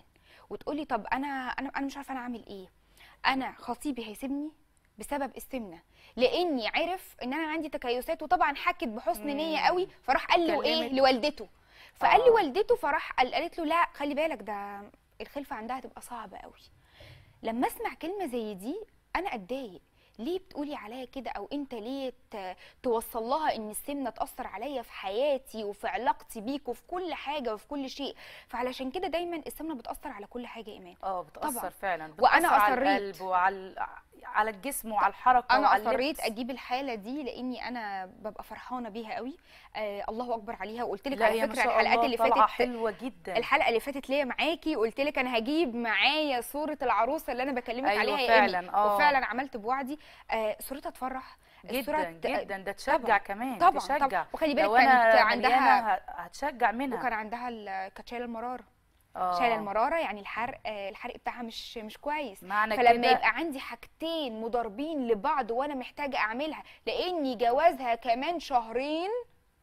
وتقولي طب انا انا انا مش عارفه انا اعمل ايه انا خطيبي هيسيبني بسبب السمنه لاني عرف ان انا عندي تكيسات وطبعا حكت بحسن نيه قوي فراح قال له ايه كلمت. لوالدته فقال آه. لوالدته فراح قال- قالت له لا خلي بالك ده الخلفه عندها هتبقى صعبه قوي لما اسمع كلمه زي دي انا اتضايق ليه بتقولي عليا كده او انت ليه ت- توصل لها ان السمنه تاثر عليا في حياتي وفي علاقتي بيك وفي كل حاجه وفي كل شيء فعلشان كده دايما السمنه بتاثر على كل حاجه ايمان اه بتاثر طبعاً. فعلا وأنا بتأثر على أصريت. القلب وعلى على الجسم وعلى الحركه انا وعلى اصريت اللبس. اجيب الحاله دي لاني انا ببقى فرحانه بيها قوي آه الله اكبر عليها وقلت لك لا على هي ما فكره شاء الحلقات الله اللي طالعة فاتت حلوه جدا الحلقه اللي فاتت ليا معاكي قلت لك انا هجيب معايا صوره العروسه اللي انا بكلمك أيوة عليها يا إيمي. فعلاً، آه. وفعلا عملت بوعدي آه صورتها تفرح الصورة جدا ت- جدا ده تشجع طبعاً، كمان طبعا تشجع طبعا وخلي بالك لو انا كانت عندها عندها هتشجع منها وكان عندها ال- كانت شايله المراره آه. شايله المراره يعني الحرق آه، الحرق بتاعها مش مش كويس معنى فلما كده يبقى عندي حاجتين مضاربين لبعض وانا محتاجه اعملها لاني جوازها كمان شهرين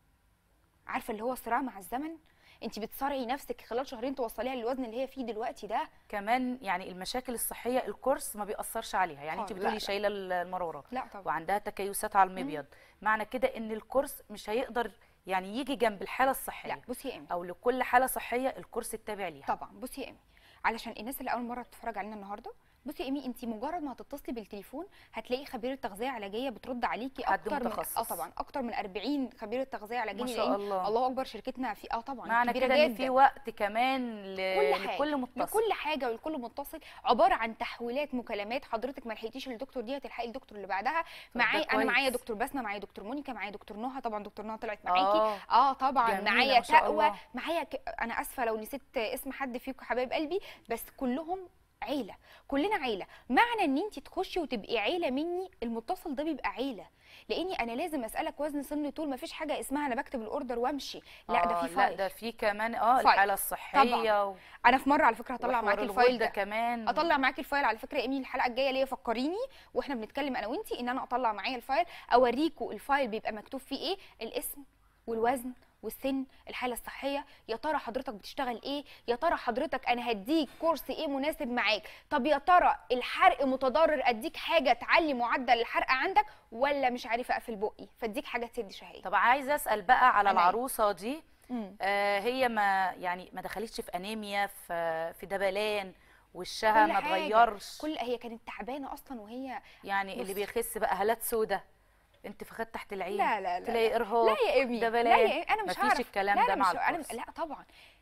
عارفه اللي هو صراع مع الزمن انت بتصارعي نفسك خلال شهرين توصليها للوزن اللي هي فيه دلوقتي ده كمان يعني المشاكل الصحيه الكورس ما بيأثرش عليها يعني انت خالص، لا، بتقولي لا. شايله المراره لا طبعا وعندها تكيسات على المبيض معنى كده ان الكورس مش هيقدر يعني يجي جنب الحاله الصحيه لا بصي يا ايمي او لكل حاله صحيه الكورس التابع ليها طبعا بصي يا ايمي علشان الناس اللي اول مره تتفرج علينا النهارده بصي يا ايمي انت مجرد ما هتتصلي بالتليفون هتلاقي خبيره تغذيه علاجيه بترد عليكي حد اكتر من متخصص. اه طبعا اكتر من 40 خبيره تغذيه علاجيه ما شاء لأن الله. الله اكبر شركتنا في اه طبعا معنى كبيره كده ان جدا في وقت كمان ل... كل حاجه لكل متصل لكل حاجه ولكل متصل عباره عن تحويلات مكالمات حضرتك ما لحقتيش الدكتور دي هتلحقي الدكتور اللي بعدها ده معايا انا كويس. معايا دكتور بسمه معايا دكتور مونيكا معايا دكتور نهى طبعا دكتور نهى طلعت معاكي آه. اه طبعا جميلة، معايا ما شاء تقوى الله. معايا ك... انا اسفه لو نسيت اسم حد فيكم حبايب قلبي بس كلهم عيله كلنا عيله معنى ان انت تخشي وتبقي عيله مني المتصل ده بيبقى عيله لاني انا لازم اسالك وزن سن طول ما فيش حاجه اسمها انا بكتب الاوردر وامشي لا ده آه، في لا فايل ده في كمان اه فايل. الحاله الصحيه و... انا في مره على فكره هطلع وحوار معاكي الفايل الغدة ده كمان اطلع معاكي الفايل على فكره ايمي الحلقه الجايه ليا فكريني واحنا بنتكلم انا وانتي ان انا اطلع معايا الفايل اوريكوا الفايل بيبقى مكتوب فيه ايه الاسم والوزن والسن الحاله الصحيه يا ترى حضرتك بتشتغل ايه يا ترى حضرتك انا هديك كورس ايه مناسب معاك طب يا ترى الحرق متضرر اديك حاجه تعلي معدل الحرق عندك ولا مش عارفه اقفل بقي فاديك حاجه تسد شهيه طب عايزه اسال بقى على أنا إيه؟ العروسه دي مم. آه هي ما يعني ما دخلتش في انيميا في في دبلان وشها كل ما حاجة. اتغيرش كل هي كانت تعبانه اصلا وهي يعني اللي بصي. بيخس بقى هالات سودا انتفاخات تحت العين لا لا لا تلاقي لا. ارهاق لا يا ايمي دبلان لا يا إيمي انا مش مفيش هعرف الكلام لا ده أنا مع مش انا الكورس. لا طبعا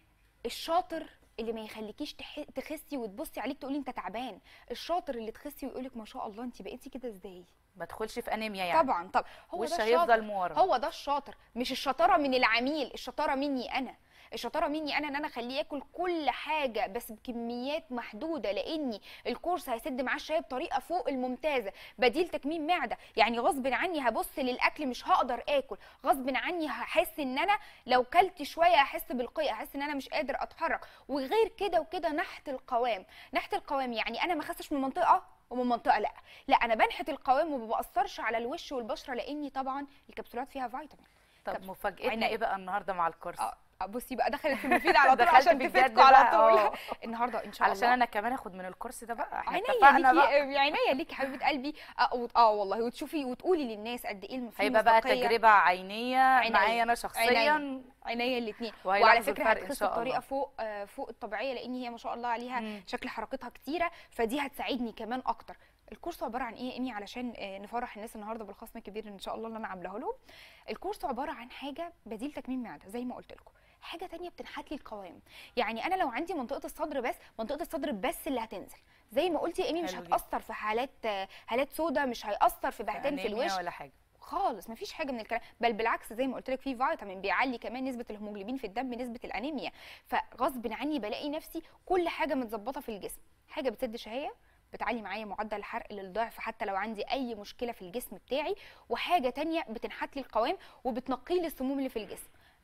الشاطر اللي ما يخليكيش تح... تخسي وتبصي عليك تقولي انت تعبان الشاطر اللي تخسي ويقولك ما شاء الله انت بقيتي كده ازاي ما ادخلش في انيميا يعني طبعا طب هو وش ده هيفضل الشاطر مورم. هو ده الشاطر مش الشطاره من العميل الشطاره مني انا الشطاره مني انا ان انا اخليه ياكل كل حاجه بس بكميات محدوده لاني الكورس هيسد معاه الشاي بطريقه فوق الممتازه بديل تكميم معده يعني غصب عني هبص للاكل مش هقدر اكل غصب عني هحس ان انا لو كلت شويه هحس بالقيء هحس ان انا مش قادر اتحرك وغير كده وكده نحت القوام نحت القوام يعني انا ما خسش من منطقه ومن منطقه لا لا انا بنحت القوام وما باثرش على الوش والبشره لاني طبعا الكبسولات فيها فيتامين طب كب- مفاجاتنا عينيا. ايه بقى النهارده مع الكورس اه آه، بصي بقى دخلت في المفيد على طول دخلت عشان في تفيدكم الجد على بقى، طول آه. النهارده ان شاء الله علشان انا كمان اخد من الكورس ده بقى احنا عينيا اتفقنا ليكي بقى عينيا ليكي يا حبيبه قلبي اه وت- اه والله وتشوفي وتقولي للناس قد ايه المفيد هيبقى بقى مصداقية. تجربه عينيه عينيا. معايا انا شخصيا عينيا. عينيا الاثنين وهيلاحظوا وعلى فكره الفرق إن هتخس شاء الله. بطريقه فوق آه، فوق الطبيعيه لان هي ما شاء الله عليها مم. شكل حركتها كتيره فدي هتساعدني كمان اكتر الكورس عباره عن ايه يا ايمي علشان آه، نفرح الناس النهارده بالخصم الكبير ان شاء الله اللي انا عاملاه لهم الكورس عباره عن حاجه بديل تكميم معده زي ما قلت لكم حاجه تانية بتنحت لي القوام يعني انا لو عندي منطقه الصدر بس منطقه الصدر بس اللي هتنزل زي ما قلتي يا ايمي مش حلو جدا. هتاثر في حالات آه، هالات سودا مش هياثر في بهتان في أنيميا الوش ولا حاجه خالص مفيش حاجه من الكلام بل بالعكس زي ما قلت لك في فيتامين بيعلي كمان نسبه الهيموجلوبين في الدم نسبه الانيميا فغصب عني بلاقي نفسي كل حاجه متظبطه في الجسم حاجه بتسد شهيه بتعلي معايا معدل الحرق للضعف حتى لو عندي اي مشكله في الجسم بتاعي وحاجه تانية بتنحت لي القوام وبتنقي لي السموم اللي في الجسم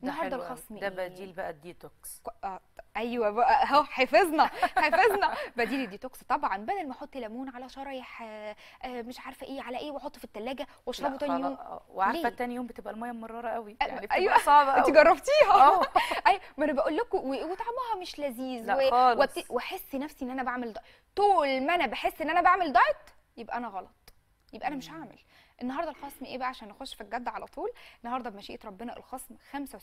ده النهارده حلو أوي. الخصم ده إيه؟ بديل بقى الديتوكس آه، ايوه بقى اهو حفظنا حفظنا بديل الديتوكس طبعا بدل ما احط ليمون على شرايح آه، آه، مش عارفه ايه على ايه واحطه في الثلاجه واشربه لا تاني يوم خلاص، آه، وعارفه ليه؟ تاني يوم بتبقى الميه مراره قوي أ- يعني بتبقى أيوة، صعبه انت قوي جربتيها اه اي ما انا بقول لكم و- وطعمها مش لذيذ لا و- خالص. وابت- واحس نفسي ان انا بعمل دايت طول ما انا بحس ان انا بعمل دايت يبقى انا غلط يبقى انا مش هعمل النهارده الخصم ايه بقى عشان نخش في الجد على طول النهارده بمشيئه ربنا الخصم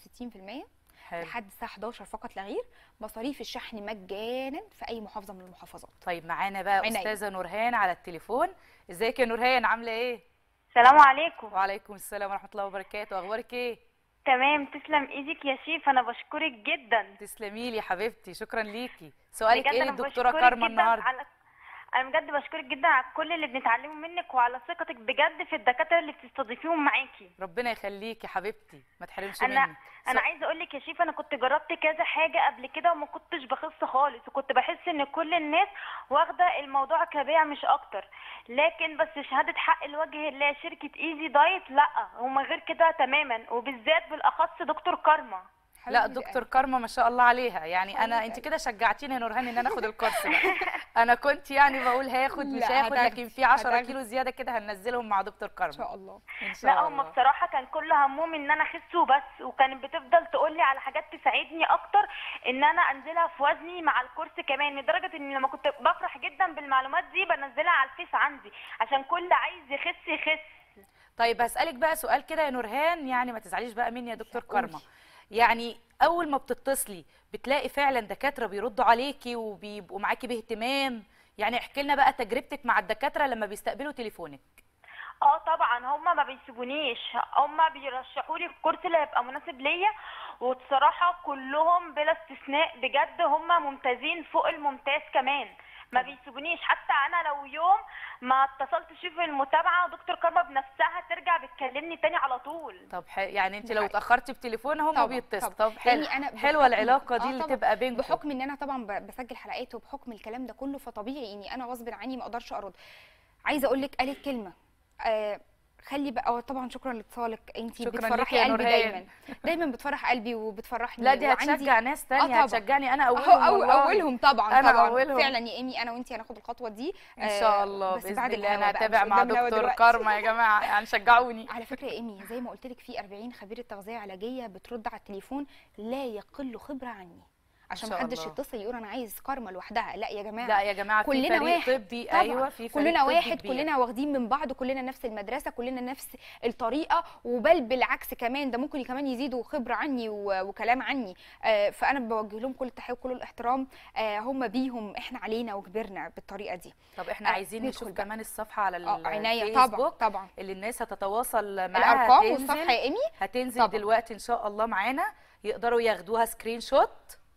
65% حلو لحد الساعه 11 فقط لا غير مصاريف الشحن مجانا في اي محافظه من المحافظات طيب معانا بقى عينيا. استاذه نورهان على التليفون ازيك يا نورهان عامله ايه السلام عليكم وعليكم السلام ورحمه الله وبركاته اخبارك ايه تمام تسلم ايدك يا شيف انا بشكرك جدا تسلمي لي يا حبيبتي شكرا ليكي سؤالك بجد ايه أنا للدكتوره بشكرك كارما جداً النهارده على انا بجد بشكرك جدا على كل اللي بنتعلمه منك وعلى ثقتك بجد في الدكاتره اللي بتستضيفيهم معاكي ربنا يخليكي يا حبيبتي ما تحرمش انا مني انا سو- عايزه اقول لك يا شيف انا كنت جربت كذا حاجه قبل كده وما كنتش بخس خالص وكنت بحس ان كل الناس واخده الموضوع كبيع مش اكتر لكن بس شهاده حق لوجه الله شركه ايزي دايت لا هما غير كده تماما وبالذات بالاخص دكتور كارما لا حبيبة دكتور كارما ما شاء الله عليها يعني انا حبيبة انت قلبي. كده شجعتيني يا نورهان ان انا اخد الكورس بقى انا كنت يعني بقول هاخد مش لا، هاخد هتاخدي، لكن في 10 هتاخدي. كيلو زياده كده هننزلهم مع دكتور ان كارما شاء الله ان شاء لا هما الله بصراحة كان كل همهم ان انا اخس وبس وكانت بتفضل تقول لي على حاجات تساعدني اكتر ان انا انزلها في وزني مع الكورس كمان لدرجة ان لما كنت بفرح جدا بالمعلومات دي بنزلها على الفيس عندي عشان كل عايز يخس يخس طيب هسألك بقى سؤال كده يا نورهان يعني ما تزعليش بقى مني يا دكتور كارما يعني اول ما بتتصلي بتلاقي فعلا دكاتره بيردوا عليكي وبيبقوا معاكي باهتمام يعني احكي لنا بقى تجربتك مع الدكاتره لما بيستقبلوا تليفونك اه طبعا هما ما بيسيبونيش هما بيرشحوا لي الكورس اللي هيبقى مناسب ليا وبصراحة كلهم بلا استثناء بجد هما ممتازين فوق الممتاز كمان ما بيسيبونيش حتى انا لو يوم ما اتصلتش في المتابعه دكتور كارما بنفسها ترجع بتكلمني تاني على طول طب ح... يعني انت دي لو حقيقة. اتاخرتي بتليفون هم طبعاً، بيتصلوا طبعاً. طب حلو يعني أنا حلوه بحكم- العلاقه دي آه اللي طبعاً. تبقى بينكم بحكم ان انا طبعا ب- بسجل حلقات وبحكم الكلام ده كله فطبيعي اني انا غصب عني ما اقدرش ارد عايزه اقول لك قالت كلمه آه خلي بقى أو طبعا شكرا لاتصالك انت شكراً ليكي بتفرحي يا قلبي نورهان. دايما دايما بتفرح قلبي وبتفرحني لا دي وعندي- هتشجع ناس تانية طبعاً. هتشجعني انا أهو اولهم أو والله. اولهم طبعا أنا طبعا أولهم. فعلا يا ايمي انا وانتي هناخد الخطوه دي ان آه، شاء الله بس باذن بعد الله الهوا انا بقى، هتابع مش مع قدام الهوا دكتور دلوقتي. كارما يا جماعه يعني شجعوني على فكره يا ايمي زي ما قلت لك في 40 خبيره تغذيه علاجيه بترد على التليفون لا يقل خبره عني عشان شاء محدش الله. يتصل يقول انا عايز كارما لوحدها لا يا جماعه لا يا جماعه في كلنا فريق واحد طبي طبعاً. ايوه في فريق كلنا طبي واحد كبير. كلنا واخدين من بعض كلنا نفس المدرسه كلنا نفس الطريقه وبل بالعكس كمان ده ممكن كمان يزيدوا خبره عني و- وكلام عني آه، فانا بوجه لهم كل التحيه وكل الاحترام آه، هم بيهم احنا علينا وكبرنا بالطريقه دي طب احنا آه، عايزين ندخل نشوف بقى. كمان الصفحه على اه عناية طبعا الفيسبوك طبعا اللي الناس هتتواصل معاها الارقام هتنزل- والصفحه يا ايمي هتنزل طبعاً. دلوقتي ان شاء الله معانا يقدروا ياخدوها سكرين شوت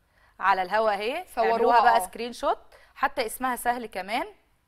على الهوا اهي صوروها، يعملوها بقى آه. سكرين شوت حتى اسمها سهل كمان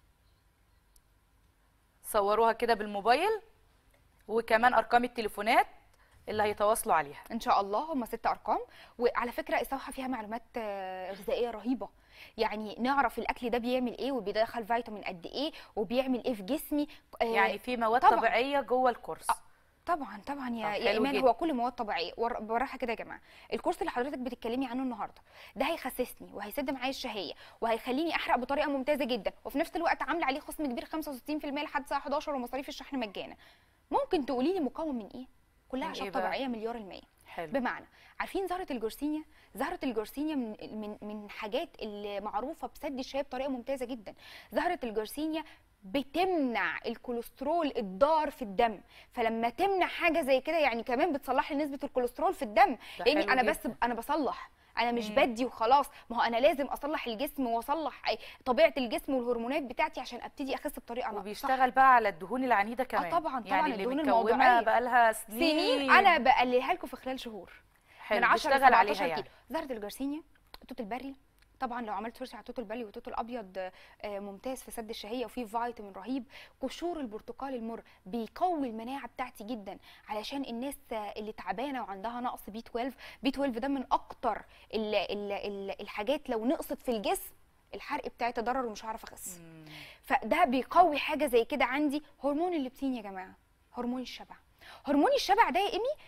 صوروها كده بالموبايل وكمان ارقام التليفونات اللي هيتواصلوا عليها ان شاء الله هم ست ارقام وعلى فكره الصفحه فيها معلومات آه، غذائيه رهيبه يعني نعرف الاكل ده بيعمل ايه وبيدخل فيتامين قد ايه وبيعمل ايه في جسمي آه، يعني في مواد طبعاً. طبيعيه جوه الكورس طبعا طبعا يا طب يا حلو ايمان جدا. هو كل مواد طبيعيه ور- بالراحه كده يا جماعه الكورس اللي حضرتك بتتكلمي عنه النهارده ده هيخسسني وهيسد معايا الشهيه وهيخليني احرق بطريقه ممتازه جدا وفي نفس الوقت عامله عليه خصم كبير 65% لحد الساعه 11 ومصاريف الشحن مجانا ممكن تقولي لي مكون من ايه كلها من اعشاب إيه بقى؟ طبيعيه مليار المية حلو بمعنى عارفين زهره الجرسينيا زهره الجرسينيا من من من حاجات اللي معروفه بسد الشهيه بطريقه ممتازه جدا زهره الجرسينيا بتمنع الكوليسترول الضار في الدم فلما تمنع حاجه زي كده يعني كمان بتصلح لي نسبه الكوليسترول في الدم ده لاني حلو انا بس جداً. انا بصلح انا مش مم. بدي وخلاص ما هو انا لازم اصلح الجسم واصلح أي- طبيعه الجسم والهرمونات بتاعتي عشان ابتدي اخس بطريقه صح. وبيشتغل بقى على الدهون العنيده كمان طبعاً، طبعاً، يعني اللي الدهون مكومه الموضوعية. بقى لها سنين سنين انا بقللها لكم في خلال شهور حلو من 10 ل بيشتغل عليها 17 يعني كيلو زهره الجرسينيا توت البري طبعا لو عملت سيرش على توت البري وتوت الابيض آه، ممتاز في سد الشهيه وفيه فيتامين رهيب قشور البرتقال المر بيقوي المناعه بتاعتي جدا علشان الناس آه، اللي تعبانه وعندها نقص بي 12 بي 12 ده من اكتر ال ال ال الحاجات لو نقصت في الجسم الحرق بتاعي تضرر ومش هعرف اخس فده بيقوي حاجه زي كده عندي هرمون الليبتين يا جماعه هرمون الشبع هرمون الشبع ده يا ايمي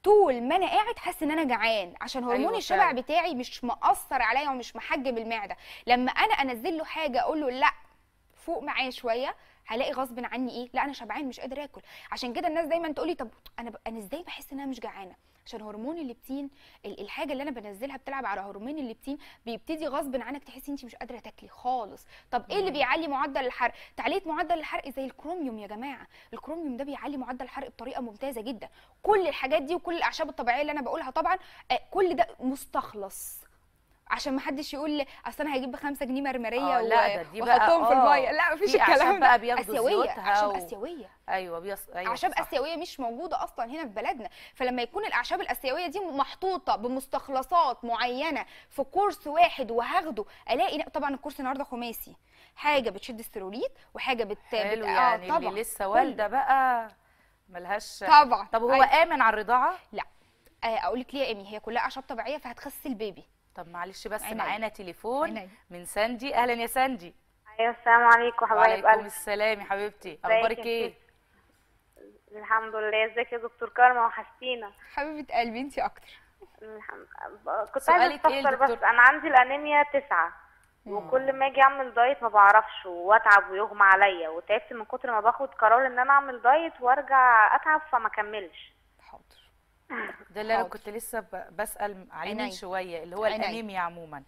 طول ما انا قاعد حاسس ان انا جعان عشان هرمون أيوة أيوة الشبع فعلا. بتاعي مش مأثر عليا ومش محجم المعده لما انا انزل له حاجه اقول له لا فوق معايا شويه هلاقي غصب عني ايه لا انا شبعان مش قادر اكل عشان كده الناس دايما تقولي طب انا ب... انا ازاي بحس ان انا مش جعانه عشان هرمون الليبتين ال- الحاجه اللي انا بنزلها بتلعب على هرمون الليبتين بيبتدي غصب عنك تحسي انت مش قادره تاكلي خالص طب ايه اللي بيعلي معدل الحرق تعليه معدل الحرق زي الكروميوم يا جماعه الكروميوم ده بيعلي معدل الحرق بطريقه ممتازه جدا كل الحاجات دي وكل الاعشاب الطبيعيه اللي انا بقولها طبعا آه، كل ده مستخلص عشان ما حدش يقول لي اصل انا هجيب بخمسة جنيه مرمريه آه، لا، ده دي بقى- واحطهم في آه، الميه لا مفيش في أعشاب الكلام بقى ده بياخدوا اسيويه زيوتها اعشاب و- اسيويه ايوه بيص... ايوه اعشاب صح. اسيويه مش موجوده اصلا هنا في بلدنا فلما يكون الاعشاب الاسيويه دي محطوطه بمستخلصات معينه في كورس واحد وهاخده الاقي طبعا الكورس النهارده خماسي حاجه بتشد السيروليت وحاجه بت, حلو بت... يعني طبعا اللي لسه كل- والده بقى ملهاش طبعا طب هو أيوة. امن على الرضاعه لا آه، اقول لك ليه يا ايمي هي كلها اعشاب طبيعيه فهتخسي البيبي طب معلش بس عينيا. معانا تليفون عينيا. من ساندي اهلا يا ساندي ايوه السلام عليكم حبايب وعليكم قلبي السلام يا حبيبتي ازيك اخبارك يا ايه ستي؟ الحمد لله ازيك يا دكتور كارما وحشتينا حبيبه قلبي انت اكتر الحمد... كنت عايزه سؤالك ايه استفسر بس الدكتور؟ انا عندي الانيميا تسعة وكل ما اجي اعمل دايت ما بعرفش واتعب ويغمى عليا وتعبت من كتر ما باخد قرار ان انا اعمل دايت وارجع اتعب فما كملش حاضر ده اللي انا حاضر. كنت لسه ب- بسال عليه من عينيا. شويه اللي هو عينيا. الانيميا عموما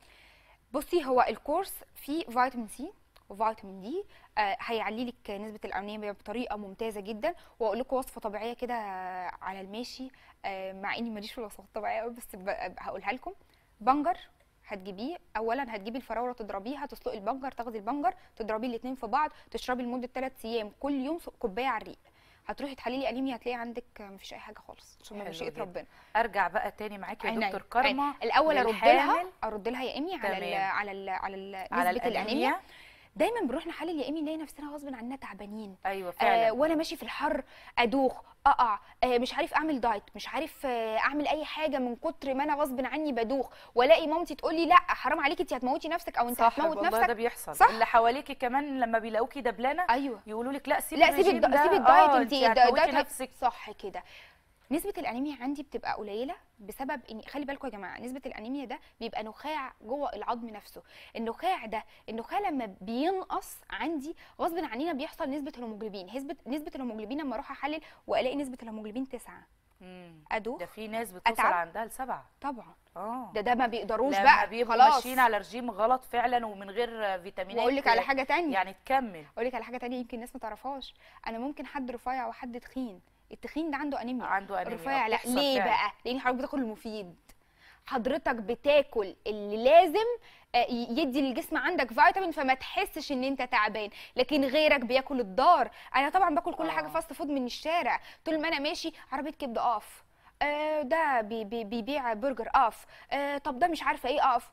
بصي هو الكورس فيه فيتامين سي وفيتامين دي آه هيعلي لك نسبه الانيميا بطريقه ممتازه جدا واقول لكم وصفه طبيعيه كده على الماشي آه مع اني ماليش في الوصفات الطبيعيه قوي بس ب- هقولها لكم بنجر هتجيبيه اولا هتجيبي الفراوله تضربيها تسلقي البنجر تاخدي البنجر تضربي الاثنين في بعض تشربي لمده 3 ايام كل يوم كوبايه على الريق هتروحي تحللي انيميا هتلاقي عندك مفيش اي حاجه خالص عشان حلو مشيئه جدا. ربنا ارجع بقى تاني معاكي يا عينيا. دكتور كارما عينيا. الاول ارد لها للحامل. ارد لها يا ايمي على ال تمام. على ال على ال على نسبه الانيميا الانيميا دايما بنروح نحلل يا ايمي نلاقي نفسنا غصب عننا تعبانين ايوه فعلا آه وانا ماشي في الحر ادوخ اقع آه مش عارف اعمل دايت مش عارف آه اعمل اي حاجه من كتر ما انا غصب عني بدوخ والاقي مامتي تقول لي لا حرام عليكي انت هتموتي نفسك او انت صح هتموت والله نفسك ده بيحصل صح. اللي حواليكي كمان لما بيلاقوكي دبلانه ايوه يقولوا لك لا سيبي لا سيبي الرجيم الد- ده. سيبي الدايت آه، انت انت هتموتي الدايت نفسك صح كده نسبة الأنيميا عندي بتبقى قليلة بسبب إن خلي بالكم يا جماعة نسبة الأنيميا ده بيبقى نخاع جوه العظم نفسه، النخاع ده النخاع لما بينقص عندي غصب عننا بيحصل نسبة الهيموجلوبين، نسبة نسبة الهيموجلوبين لما أروح أحلل وألاقي نسبة الهيموجلوبين تسعة مم. أدوخ ده في ناس بتوصل أتعب. عندها لسبعه طبعا اه ده ده ما بيقدروش لما بقى بيبقوا خلاص ماشيين على رجيم غلط فعلا ومن غير فيتامينات وأقول لك على حاجة تانية يعني تكمل أقول لك على حاجة تانية يمكن الناس ما تعرفهاش أنا ممكن حد رفيع وحد تخين التخين ده عنده أنيميا عنده انيميا الرفيع لا بتحصل ليه فعلا. بقى لان حضرتك بتاكل المفيد حضرتك بتاكل اللي لازم آه، ي- يدي للجسم عندك فيتامين فما تحسش ان انت تعبان لكن غيرك بياكل الضار انا طبعا باكل كل حاجه آه. فاست فود من الشارع طول ما انا ماشي عربيه كبده اقف آه، ده بي بي بيبيع برجر اقف آه، طب ده مش عارفه ايه اقف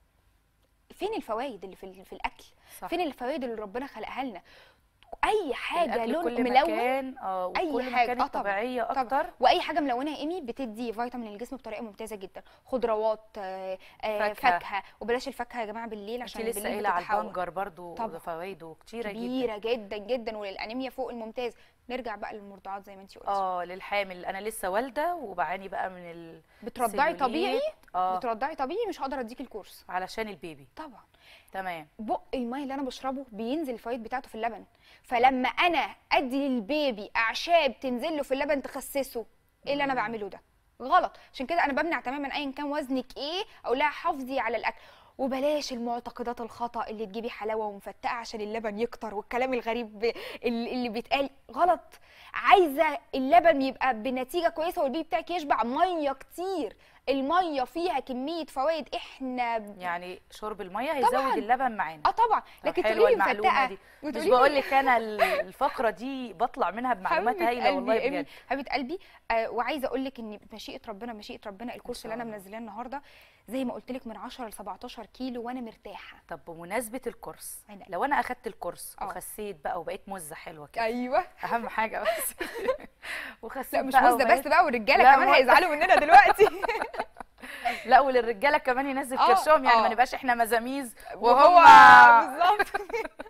فين الفوائد اللي في ال- في الاكل صح. فين الفوائد اللي ربنا خلقها لنا اي حاجه الأكل لون كل ملون مكان اه أي وكل حاجة. مكان آه طبعاً. طبيعيه طبعاً. اكتر واي حاجه ملونه يا ايمي بتدي فيتامين للجسم بطريقه ممتازه جدا خضروات آه، آه، فاكهة. فاكهه وبلاش الفاكهه يا جماعه بالليل انت عشان لسه بالليل قايله على بتتحول. البنجر برضو طبعاً. فوائده كتيره جدا كبيره جدا جدا وللانيميا فوق الممتاز نرجع بقى للمرضعات زي ما انت قلتي اه للحامل انا لسه والده وبعاني بقى من ال بترضعي طبيعي السيلوليت. اه بترضعي طبيعي مش هقدر اديكي الكورس علشان البيبي طبعا تمام بق الميه اللي انا بشربه بينزل الفوائد بتاعته في اللبن فلما انا ادي للبيبي اعشاب تنزل له في اللبن تخسسه ايه اللي انا بعمله ده غلط عشان كده انا بمنع تماما ايا كان وزنك ايه اقول لها حافظي على الاكل وبلاش المعتقدات الخطا اللي تجيبي حلاوه ومفتقه عشان اللبن يكتر والكلام الغريب ب- اللي اللي بيتقال غلط عايزه اللبن يبقى بنتيجه كويسه والبيبي بتاعك يشبع ميه كتير الميه فيها كميه فوائد احنا يعني شرب الميه هيزود طبعاً. اللبن معانا اه طبعا طب لكن حلوه تقولي لي المعلومه مفتقه دي مش وتقولي لي بقول لك انا ال- الفقره دي بطلع منها بمعلومات حبيبة هايله قلبي والله يا إيمي، بجد حبيبه قلبي آه وعايزه اقول لك ان مشيئه ربنا مشيئه ربنا الكورس اللي انا الله. منزلاه النهارده زي ما قلت لك من 10 ل 17 كيلو وانا مرتاحه طب بمناسبه الكورس عينيا. لو انا اخدت الكورس آه. وخسيت بقى وبقيت مزه حلوه كده ايوه اهم حاجه بس وخسيت لا مش بقى مزه وبقيت- بس بقى والرجاله لا، كمان ما- هيزعلوا مننا دلوقتي لا وللرجاله كمان ينزل آه، كرشهم يعني ما آه. نبقاش احنا مزاميز وهو وهم بالظبط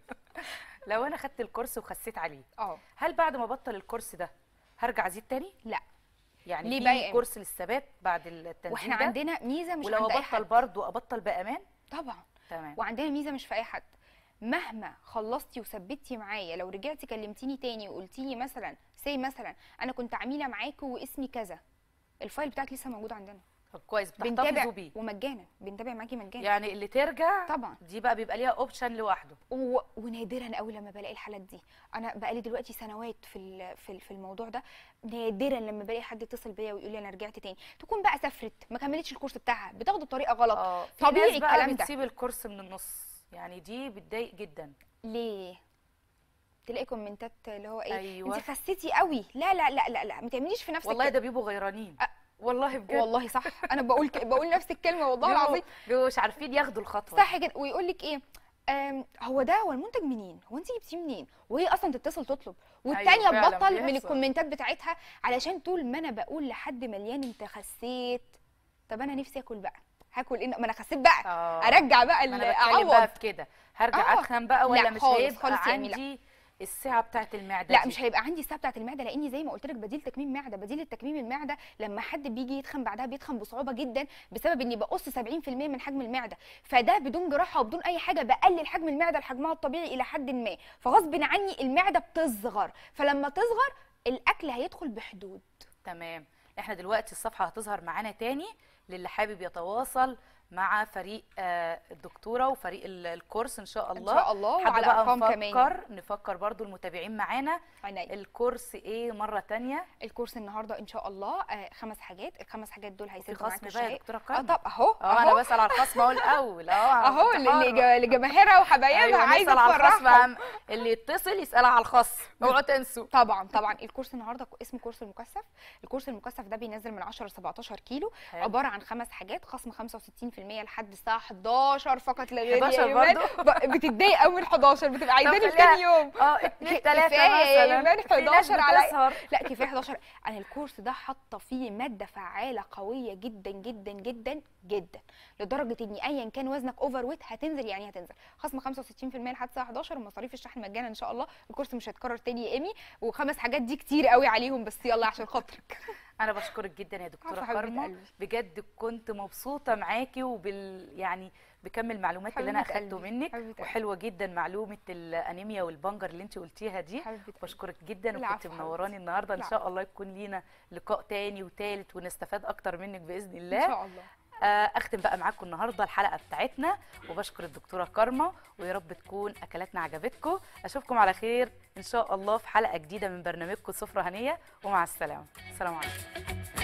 لو انا خدت الكورس وخسيت عليه اه هل بعد ما بطل الكورس ده هرجع ازيد تاني لا يعني ليه في بقى يا إيمي؟ كورس للثبات بعد التنزيل واحنا ده؟ عندنا ميزه مش ولو عند اي ابطل حد برضه ابطل بامان طبعا تمام وعندنا ميزه مش في اي حد مهما خلصتي وثبتي معايا لو رجعتي كلمتيني تاني وقلتي لي مثلا سي مثلا انا كنت عميله معاكي واسمي كذا الفايل بتاعك لسه موجود عندنا طب كويس بنتابع بتحتفظوا بيه ومجانا بنتابع معاكي مجانا يعني اللي ترجع طبعا دي بقى بيبقى ليها اوبشن لوحده و... ونادرا قوي لما بلاقي الحالات دي انا بقالي دلوقتي سنوات في ال... في ال- في الموضوع ده نادرا لما بلاقي حد يتصل بيا ويقول لي انا رجعت تاني تكون بقى سافرت ما كملتش الكورس بتاعها بتاخده بطريقه غلط اه في طبيعي ناس بقى الكلام ده بتسيب الكورس من النص يعني دي بتضايق جدا ليه تلاقي كومنتات اللي هو ايه أيوة. انت خسيتي قوي لا لا لا لا لا ما تعمليش في نفسك والله كده. ده بيبقوا غيرانين والله بجد والله صح انا بقول ك... بقول نفس الكلمه والله بيبقوا- العظيم بيبقوا مش عارفين ياخدوا الخطوه صح كده ويقول لك ايه أم هو ده هو المنتج منين هو انت جبتيه منين وهي اصلا تتصل تطلب والتانيه فعلاً تبطل من بيحصل. الكومنتات بتاعتها علشان طول ما انا بقول لحد مليان انت خسيت طب انا نفسي اكل بقى هاكل ايه ما انا خسيت بقى آه. ارجع بقى ما ال- انا بتكلم بقى اعوض في كده هرجع آه. اتخن بقى ولا لا مش خالص، هيبقى خالص يا أمي، لا. عندي السعه بتاعت المعده لا دي. مش هيبقى عندي الساعه بتاعه المعده لاني زي ما قلت لك بديل تكميم معده بديل التكميم المعده لما حد بيجي يتخن بعدها بيتخن بصعوبه جدا بسبب اني بقص 70% من حجم المعده فده بدون جراحه وبدون اي حاجه بقلل حجم المعده لحجمها الطبيعي الى حد ما فغصب عني المعده بتصغر فلما تصغر الاكل هيدخل بحدود تمام احنا دلوقتي الصفحه هتظهر معانا تاني للي حابب يتواصل مع فريق آه، الدكتوره وفريق ال- الكورس ان شاء الله شاء الله، حابة وعلى بقى أرقام نفكر كمان. نفكر برضو المتابعين معانا عينيا. الكورس ايه مره تانية الكورس النهارده ان شاء الله آه خمس حاجات الخمس حاجات دول هيسدوا خصم معاك بقى يا الشهاده دكتوره اه كرم طب اهو اه انا اهو بسال على الخصم اهو الاول اه اهو كنت اللي حرة. ج- لجماهيرها وحبايبها أيوة عايزه نسال على الخصم تفرحهم أهم. اللي يتصل يسال على الخصم اوعوا تنسوا طبعا طبعا الكورس النهارده اسمه كورس المكثف الكورس المكثف ده بينزل من 10 ل 17 كيلو حلو. عباره عن خمس حاجات خصم 65% لحد الساعه 11 فقط لا غير يا 11 إيمان. برضو؟ ب- بتتضايق قوي من 11 بتبقى عايزاني في خليها- تاني يوم اه اتنين ك- تلاته كفايه يا مثلا ايمان في ناس 11 على بتسهر. لا كفايه 11 انا الكورس ده حاطه فيه ماده فعاله قويه جدا جدا جدا جدا لدرجه ان ايا كان وزنك اوفر ويت هتنزل يعني هتنزل خصم 65% لحد الساعه 11 ومصاريف الشحن مجانا ان شاء الله الكورس مش هيتكرر تاني يا ايمي وخمس حاجات دي كتير قوي عليهم بس يلا عشان خاطرك انا بشكرك جدا يا دكتوره عفوا حبيبة كارما قلبي. بجد كنت مبسوطه معاكي وبال يعني بكم المعلومات اللي انا حبيبة اخدته قلبي، منك حبيبة قلبي. وحلوه جدا معلومه الانيميا والبنجر اللي انت قلتيها دي حبيبة بشكرك جدا وكنت العفو منوراني حبيبتي. النهارده ان العفو. شاء الله يكون لينا لقاء تاني وتالت ونستفاد اكتر منك باذن الله ان شاء الله آه، اختم بقى معاكم النهارده الحلقه بتاعتنا وبشكر الدكتوره كارما ويا رب تكون اكلاتنا عجبتكم اشوفكم على خير ان شاء الله في حلقه جديده من برنامجكم سفره هنيه ومع السلامه السلام عليكم